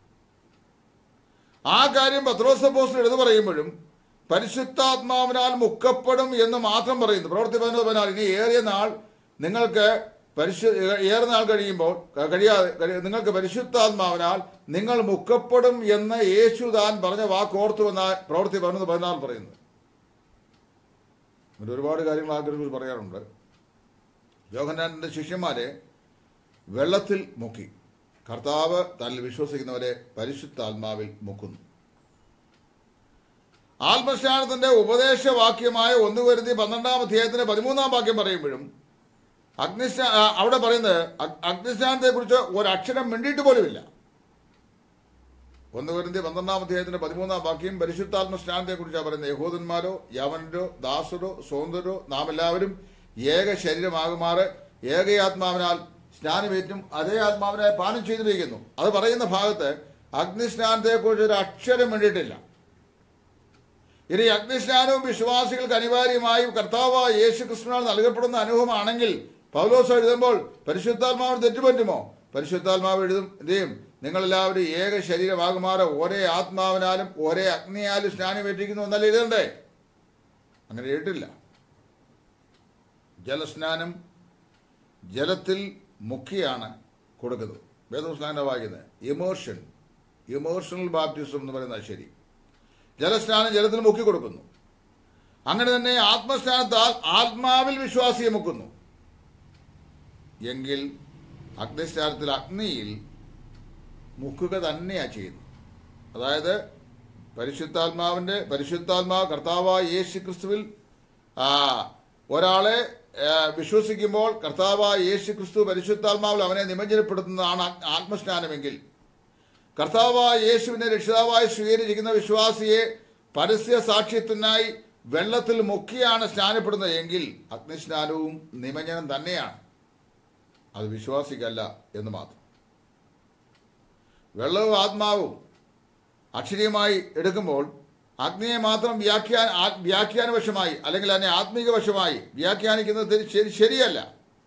ആ കാര്യം പത്രോസ് പോസ്റ്റ് എടുത്തു പറയുമ്പോഴും പരിശുദ്ധാത്മാവിനാൽ മുക്കപ്പെടും എന്ന് മാത്രം പറയുന്നു പ്രവൃത്തി പതിനൊന്ന് പതിനാല് ഇനി ഏറിയ നാൾ നിങ്ങൾക്ക് പരിശു ഏറെ നാൾ കഴിയുമ്പോൾ ക- കഴിയാതെ കഴി- നിങ്ങൾക്ക് പരിശുദ്ധാത്മാവിനാൽ നിങ്ങൾ മുക്കപ്പെടും എന്ന് യേശു താൻ പറഞ്ഞ വാക്ക് ഓർത്തു എന്ന പ്രവൃത്തി പതിനൊന്ന് പതിനാല് പറയുന്നത് ഇങ്ങനെ ഒരുപാട് കാര്യങ്ങൾ ആഗ്രഹിച്ച് പറയാറുണ്ട് യോഹന്നാന്റെ ശിഷ്യന്മാരെ വെള്ളത്തിൽ മുക്കി കർത്താവ് തന്നിൽ വിശ്വസിക്കുന്നവരെ പരിശുദ്ധാത്മാവിൽ മുക്കുന്നു ആത്മസ്നാനത്തിന്റെ ഉപദേശവാക്യമായ ഒന്ന് വരുത്തി പന്ത്രണ്ടാം അധ്യായത്തിന്റെ പതിമൂന്നാം വാക്യം പറയുമ്പോഴും അഗ്നിസ്നാ ആ, അവിടെ പറയുന്നത് അഗ്- അഗ്നിസ്നാനത്തെ കുറിച്ച് ഒരക്ഷരം മിണ്ടിയിട്ട് പോലുമില്ല ഒന്ന് വരുത്തി പന്ത്രണ്ടാം അധ്യായത്തിന്റെ പതിമൂന്നാം വാക്യം പരിശുദ്ധാത്മ സ്നാനത്തെ കുറിച്ചാണ് പറയുന്നത് യഹൂദന്മാരോ യവനരോ ദാസരോ സ്വതന്ത്രരോ നാം എല്ലാവരും ഏക ശരീരമാകുമാറ് ഏകയാത്മാവിനാൽ സ്നാനമേറ്റും അതേ ആത്മാവിനെ പാനം ചെയ്തിരിക്കുന്നു അത് പറയുന്ന ഭാഗത്ത് അഗ്നിസ്നാനത്തെ കുറിച്ച് ഒരു അക്ഷരം വേണ്ടിയിട്ടില്ല ഇനി അഗ്നിസ്നാനവും വിശ്വാസികൾക്ക് അനിവാര്യമായും കർത്താവ് യേശു ക്രിസ്തുവിനാൽ നൽകപ്പെടുന്ന അനുഭവമാണെങ്കിൽ പൗലോസ് എഴുതുമ്പോൾ പരിശുദ്ധാത്മാവിന് തെറ്റുപറ്റുമോ പരിശുദ്ധാത്മാവ് എഴുതും എന്ത് ചെയ്യും നിങ്ങളെല്ലാവരും ഏക ശരീരമാകുമാറ് ഒരേ ആത്മാവിനാലും ഒരേ അഗ്നിയാലും സ്നാനമേറ്റിരിക്കുന്നു എന്നല്ല എഴുതണ്ടേ അങ്ങനെ എഴുതിട്ടില്ല ജലസ്നാനം ജലത്തിൽ മുക്കിയാണ് കൊടുക്കുന്നത് വേദപുസ്തകം വായിക്കുന്നത് ഇമോഷൻ ഇമോഷണൽ ബാപ്റ്റിസം എന്ന് പറയുന്നത് ശരി ജലസ്നാനം ജലത്തിൽ മുക്കി കൊടുക്കുന്നു അങ്ങനെ തന്നെ ആത്മസ്നാനത്താൽ ആത്മാവിൽ വിശ്വാസിയെ മുക്കുന്നു എങ്കിൽ അഗ്നിസ്നാനത്തിൽ അഗ്നിയിൽ മുക്കുക തന്നെയാ ചെയ്യുന്നത് അതായത് പരിശുദ്ധാത്മാവിന്റെ പരിശുദ്ധാത്മാവ് കർത്താവായ യേശു ക്രിസ്തുവിൽ ആ, ഒരാളെ ആ, വിശ്വസിക്കുമ്പോൾ കർത്താവായ യേശു ക്രിസ്തു പരിശുദ്ധാത്മാവിൽ അവനെ നിമജ്ജനപ്പെടുത്തുന്നതാണ് ആ- ആത്മസ്നാനമെങ്കിൽ കർത്താവായ യേശുവിനെ രക്ഷിതാവായി സ്വീകരിച്ചിരിക്കുന്ന വിശ്വാസിയെ പരസ്യ സാക്ഷ്യത്തിനായി വെള്ളത്തിൽ മുക്കിയാണ് സ്നാനപ്പെടുന്നത് എങ്കിൽ അഗ്നിസ്നാനവും നിമഞ്ജനം തന്നെയാണ് അത് വിശ്വാസിക്കല്ല എന്ന് മാത്രം വെള്ളവും ആത്മാവും അക്ഷരീയമായി എടുക്കുമ്പോൾ അഗ്നിയെ മാത്രം വ്യാഖ്യാന ആ- വ്യാഖ്യാനവശമായി അല്ലെങ്കിൽ അതിനെ ആത്മീക വശമായി വ്യാഖ്യാനിക്കുന്നത് തെരി- ശരി- ശരിയല്ല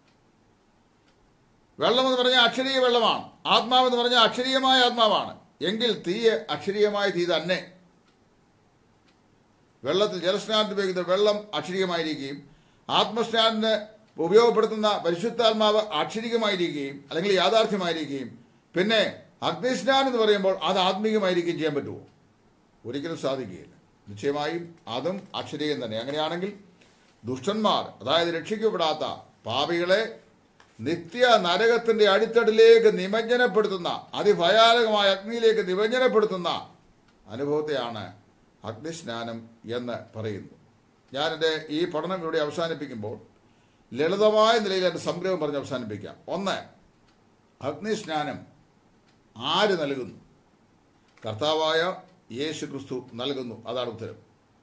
വെള്ളം എന്ന് പറഞ്ഞാൽ അക്ഷരീയ വെള്ളമാണ് ആത്മാവെന്ന് പറഞ്ഞാൽ അക്ഷരീയമായ ആത്മാവാണ് എങ്കിൽ തീയ് അക്ഷരീയമായ തീ തന്നെ വെള്ളത്തിൽ ജലസ്നാനത്തിൽ ഉപയോഗിക്കുന്ന വെള്ളം അക്ഷരീയമായിരിക്കുകയും ആത്മസ്നാനത്തിന് ഉപയോഗപ്പെടുത്തുന്ന പരിശുദ്ധാത്മാവ് അക്ഷരികമായിരിക്കുകയും അല്ലെങ്കിൽ യാഥാർത്ഥ്യമായിരിക്കുകയും പിന്നെ അഗ്നിസ്നാനം എന്ന് പറയുമ്പോൾ അത് ആത്മീകമായിരിക്കുകയും ചെയ്യാൻ പറ്റുമോ ഒരിക്കലും സാധിക്കുകയില്ല നിശ്ചയമായും അതും അക്ഷരീയം തന്നെ അങ്ങനെയാണെങ്കിൽ ദുഷ്ടന്മാർ അതായത് രക്ഷിക്കപ്പെടാത്ത പാപികളെ നിത്യ നരകത്തിന്റെ അടിത്തടിലേക്ക് നിമജ്ജനപ്പെടുത്തുന്ന അതിഭയാനകമായ അഗ്നിയിലേക്ക് നിമജ്ജനപ്പെടുത്തുന്ന അനുഭവത്തെയാണ് അഗ്നിസ്നാനം എന്ന് പറയുന്നു ഞാൻ എൻ്റെ ഈ പഠനം ഇവിടെ അവസാനിപ്പിക്കുമ്പോൾ ലളിതമായ നിലയിൽ എൻ്റെ സംഗ്രഹം പറഞ്ഞ് അവസാനിപ്പിക്കാം ഒന്ന് അഗ്നിസ്നാനം ആര് നൽകുന്നു കർത്താവായ യേശു ക്രിസ്തു നൽകുന്നു അതാണ് ഉത്തരം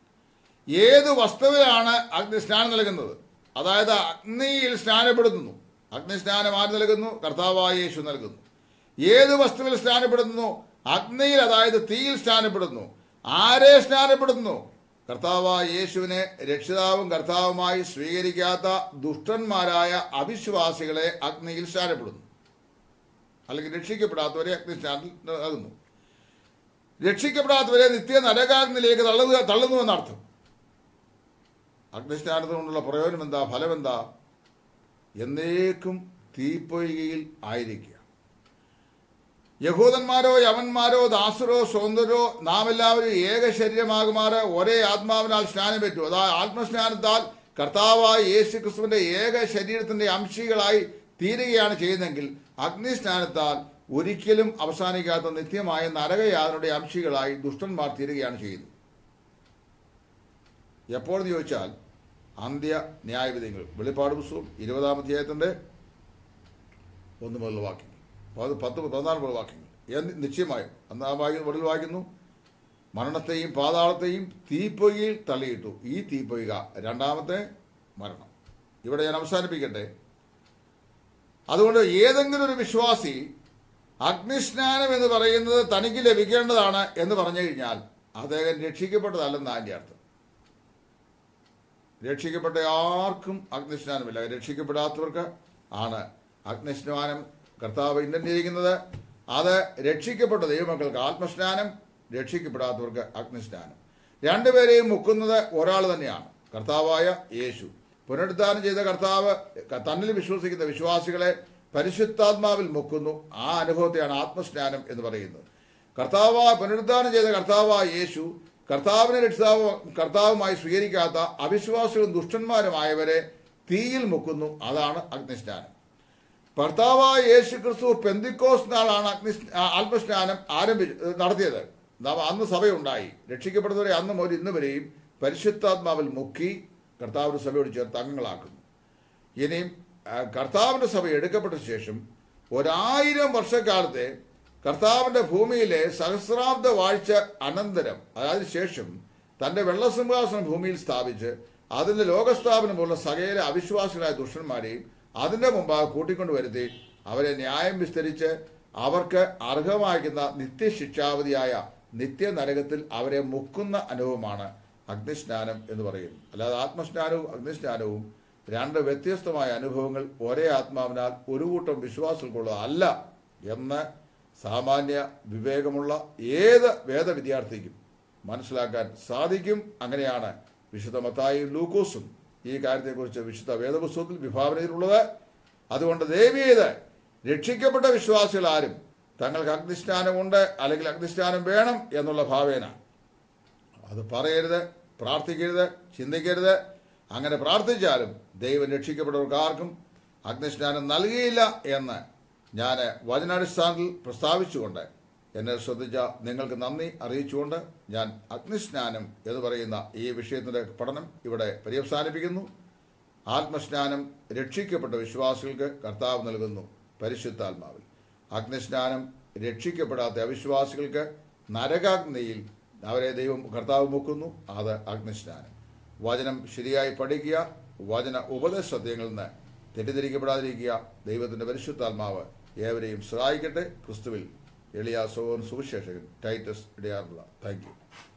ഏത് വസ്തുവിലാണ് അഗ്നി സ്നാനം നൽകുന്നത് അതായത് അഗ്നിയിൽ സ്നാനപ്പെടുത്തുന്നു അഗ്നിസ്നാനം ആര് നൽകുന്നു കർത്താവായ യേശു നൽകുന്നു ഏത് വസ്തുവിൽ സ്നാനപ്പെടുത്തുന്നു അഗ്നിയിൽ അതായത് തീയിൽ സ്നാനപ്പെടുന്നു ആരെ സ്നാനപ്പെടുത്തുന്നു കർത്താവായ യേശുവിനെ രക്ഷിതാവും കർത്താവുമായി സ്വീകരിക്കാത്ത ദുഷ്ടന്മാരായ അവിശ്വാസികളെ അഗ്നിയിൽ സ്നാനപ്പെടുന്നു അല്ലെങ്കിൽ രക്ഷിക്കപ്പെടാത്തവരെ അഗ്നിസ്നാനത്തിൽ നൽകുന്നു രക്ഷിക്കപ്പെടാത്തവരെ നിത്യ നരകാഗ്നിലേക്ക് തള്ളുക തള്ളുന്നു എന്നർത്ഥം അഗ്നിസ്നാനത്തിൽ കൊണ്ടുള്ള പ്രയോജനം എന്താ ഫലം എന്താ എന്നേക്കും തീപ്പൊയ്കയിൽ ആയിരിക്കുക യഹൂദന്മാരോ യവന്മാരോ ദാസരോ സ്വതന്ത്രരോ നാം എല്ലാവരും ഏക ശരീരമാകുമാറ് ഒരേ ആത്മാവിനാൽ സ്നാനം പറ്റൂ അതായത് ആത്മസ്നാനത്താൽ കർത്താവായ യേശു ക്രിസ്തുവിന്റെ ഏക ശരീരത്തിന്റെ അംശികളായി തീരുകയാണ് ചെയ്യുന്നതെങ്കിൽ അഗ്നിസ്നാനത്താൽ ഒരിക്കലും അവസാനിക്കാത്ത നിത്യമായ നരകയാതനയുടെ അംശികളായി ദുഷ്ടന്മാർ തീരുകയാണ് ചെയ്യുന്നത് എപ്പോഴെന്ന് ചോദിച്ചാൽ അന്ത്യ ന്യായവിധികൾ വെളിപ്പാട് പുസ്തകം ഇരുപതാം അധ്യായത്തിന്റെ ഒന്ന് മുതൽ വാക്യങ്ങൾ അത് പത്ത് പതിനാല് മുതൽ വാക്യങ്ങൾ എന്ന് നിശ്ചയമായും ഒന്നാം വാക്യം മുതൽ വായിക്കുന്നു മരണത്തെയും പാതാളത്തെയും തീപ്പൊയ്കയിൽ തള്ളിയിട്ടു ഈ തീപ്പൊയ്ക രണ്ടാമത്തെ മരണം ഇവിടെ ഞാൻ അവസാനിപ്പിക്കട്ടെ അതുകൊണ്ട് ഏതെങ്കിലും ഒരു വിശ്വാസി അഗ്നിസ്നാനം എന്ന് പറയുന്നത് തനിക്ക് ലഭിക്കേണ്ടതാണ് എന്ന് പറഞ്ഞു കഴിഞ്ഞാൽ അദ്ദേഹം രക്ഷിക്കപ്പെട്ടതല്ലെന്ന് അതിൻ്റെ അർത്ഥം രക്ഷിക്കപ്പെട്ട ആർക്കും അഗ്നിസ്നാനമില്ല രക്ഷിക്കപ്പെടാത്തവർക്ക് ആണ് അഗ്നിസ്നാനം കർത്താവ് ഇന്നിരിക്കുന്നത് അത് രക്ഷിക്കപ്പെട്ട ദൈവമക്കൾക്ക് ആത്മസ്നാനം രക്ഷിക്കപ്പെടാത്തവർക്ക് അഗ്നിസ്നാനം രണ്ടുപേരെയും മുക്കുന്നത് ഒരാൾ തന്നെയാണ് കർത്താവായ യേശു പുനരുദ്ധാനം ചെയ്ത കർത്താവ് തന്നിൽ വിശ്വസിക്കുന്ന വിശ്വാസികളെ പരിശുദ്ധാത്മാവിൽ മുക്കുന്നു ആ അനുഭവത്തെയാണ് ആത്മസ്നാനം എന്ന് പറയുന്നത് കർത്താവ് പുനരുദ്ധാനം ചെയ്ത കർത്താവായ യേശു കർത്താവിനെ രക്ഷിതാവ് കർത്താവുമായി സ്വീകരിക്കാത്ത അവിശ്വാസികളും ദുഷ്ടന്മാരുമായവരെ തീയിൽ മുക്കുന്നു അതാണ് അഗ്നിസ്നാനം ഭർത്താവായ യേശു ക്രിസ്തു പെന്തിക്കോസ് നാളാണ് അഗ്നി ആത്മസ്നാനം ആരംഭിച്ചു നടത്തിയത് നാം അന്ന് സഭയുണ്ടായി രക്ഷിക്കപ്പെടുന്നവരെ അന്ന് മുതൽ ഇന്ന് വരെയും പരിശുദ്ധാത്മാവിൽ മുക്കി കർത്താവിന്റെ സഭയോട് ചേർത്ത് അംഗങ്ങളാക്കുന്നു ഇനിയും ആ, കർത്താവിന്റെ സഭ എടുക്കപ്പെട്ട ശേഷം ഒരായിരം വർഷക്കാലത്തെ കർത്താവിന്റെ ഭൂമിയിലെ സഹസ്രാബ്ദ വാഴ്ച അനന്തരം അതായത് ശേഷം തന്റെ വെള്ളസിംഹാസനം ഭൂമിയിൽ സ്ഥാപിച്ച് അതിന്റെ ലോകസ്ഥാപനമുള്ള സകല അവിശ്വാസികളായ ദുഷ്ടന്മാരെയും അതിന്റെ മുമ്പാകെ കൂട്ടിക്കൊണ്ടു വരുത്തി അവരെ ന്യായം വിസ്തരിച്ച് അവർക്ക് അർഹമാക്കുന്ന നിത്യശിക്ഷാവധിയായ നിത്യനരകത്തിൽ അവരെ മുക്കുന്ന അനുഭവമാണ് അഗ്നിസ്നാനം എന്ന് പറയുന്നത് അല്ലാതെ ആത്മസ്നാനവും അഗ്നിസ്നാനവും രണ്ട് വ്യത്യസ്തമായ അനുഭവങ്ങൾ ഒരേ ആത്മാവിനാൽ ഒരു കൂട്ടം വിശ്വാസങ്ങൾക്കുള്ളതല്ല എന്ന് സാമാന്യ വിവേകമുള്ള ഏത് വേദവിദ്യാർത്ഥിക്കും മനസ്സിലാക്കാൻ സാധിക്കും അങ്ങനെയാണ് വിശുദ്ധ മത്തായും ലൂക്കോസും ഈ കാര്യത്തെക്കുറിച്ച് വിശുദ്ധ വേദപുസ്തകത്തിൽ വിഭാവന ചെയ്തിട്ടുള്ളത് അതുകൊണ്ട് ദയവീത് രക്ഷിക്കപ്പെട്ട വിശ്വാസികൾ ആരും തങ്ങൾക്ക് അഗ്നിസ്നാനമുണ്ട് അല്ലെങ്കിൽ അഗ്നിസ്നാനം വേണം എന്നുള്ള ഭാവേന അത് പറയരുത് പ്രാർത്ഥിക്കരുത് ചിന്തിക്കരുത് അങ്ങനെ പ്രാർത്ഥിച്ചാലും ദൈവം രക്ഷിക്കപ്പെട്ടവർക്ക് ആർക്കും അഗ്നിസ്നാനം നൽകിയില്ല എന്ന് ഞാൻ വചനാടിസ്ഥാനത്തിൽ പ്രസ്താവിച്ചുകൊണ്ട് എന്നെ ശ്രദ്ധിച്ച നിങ്ങൾക്ക് നന്ദി അറിയിച്ചുകൊണ്ട് ഞാൻ അഗ്നിസ്നാനം എന്ന് പറയുന്ന ഈ വിഷയത്തിന്റെ പഠനം ഇവിടെ പര്യവസാനിപ്പിക്കുന്നു ആത്മസ്നാനം രക്ഷിക്കപ്പെട്ട വിശ്വാസികൾക്ക് കർത്താവ് നൽകുന്നു പരിശുദ്ധാത്മാവിൽ അഗ്നിസ്നാനം രക്ഷിക്കപ്പെടാത്ത അവിശ്വാസികൾക്ക് നരകാഗ്നിയിൽ അവരെ ദൈവം കർത്താവ് മുക്കുന്നു അത് അഗ്നിസ്നാനം വചനം ശരിയായി പഠിക്കുക വചന ഉപദേശ സത്യങ്ങളിൽ നിന്ന് തെറ്റിദ്ധരിക്കപ്പെടാതിരിക്കുക ദൈവത്തിന്റെ പരിശുദ്ധാത്മാവ് ഏവരെയും സഹായിക്കട്ടെ ക്രിസ്തുവിൽ എളിയ സോൻ സുവിശേഷകൻ ടൈറ്റസ് ഇടയാറുള്ള താങ്ക് യു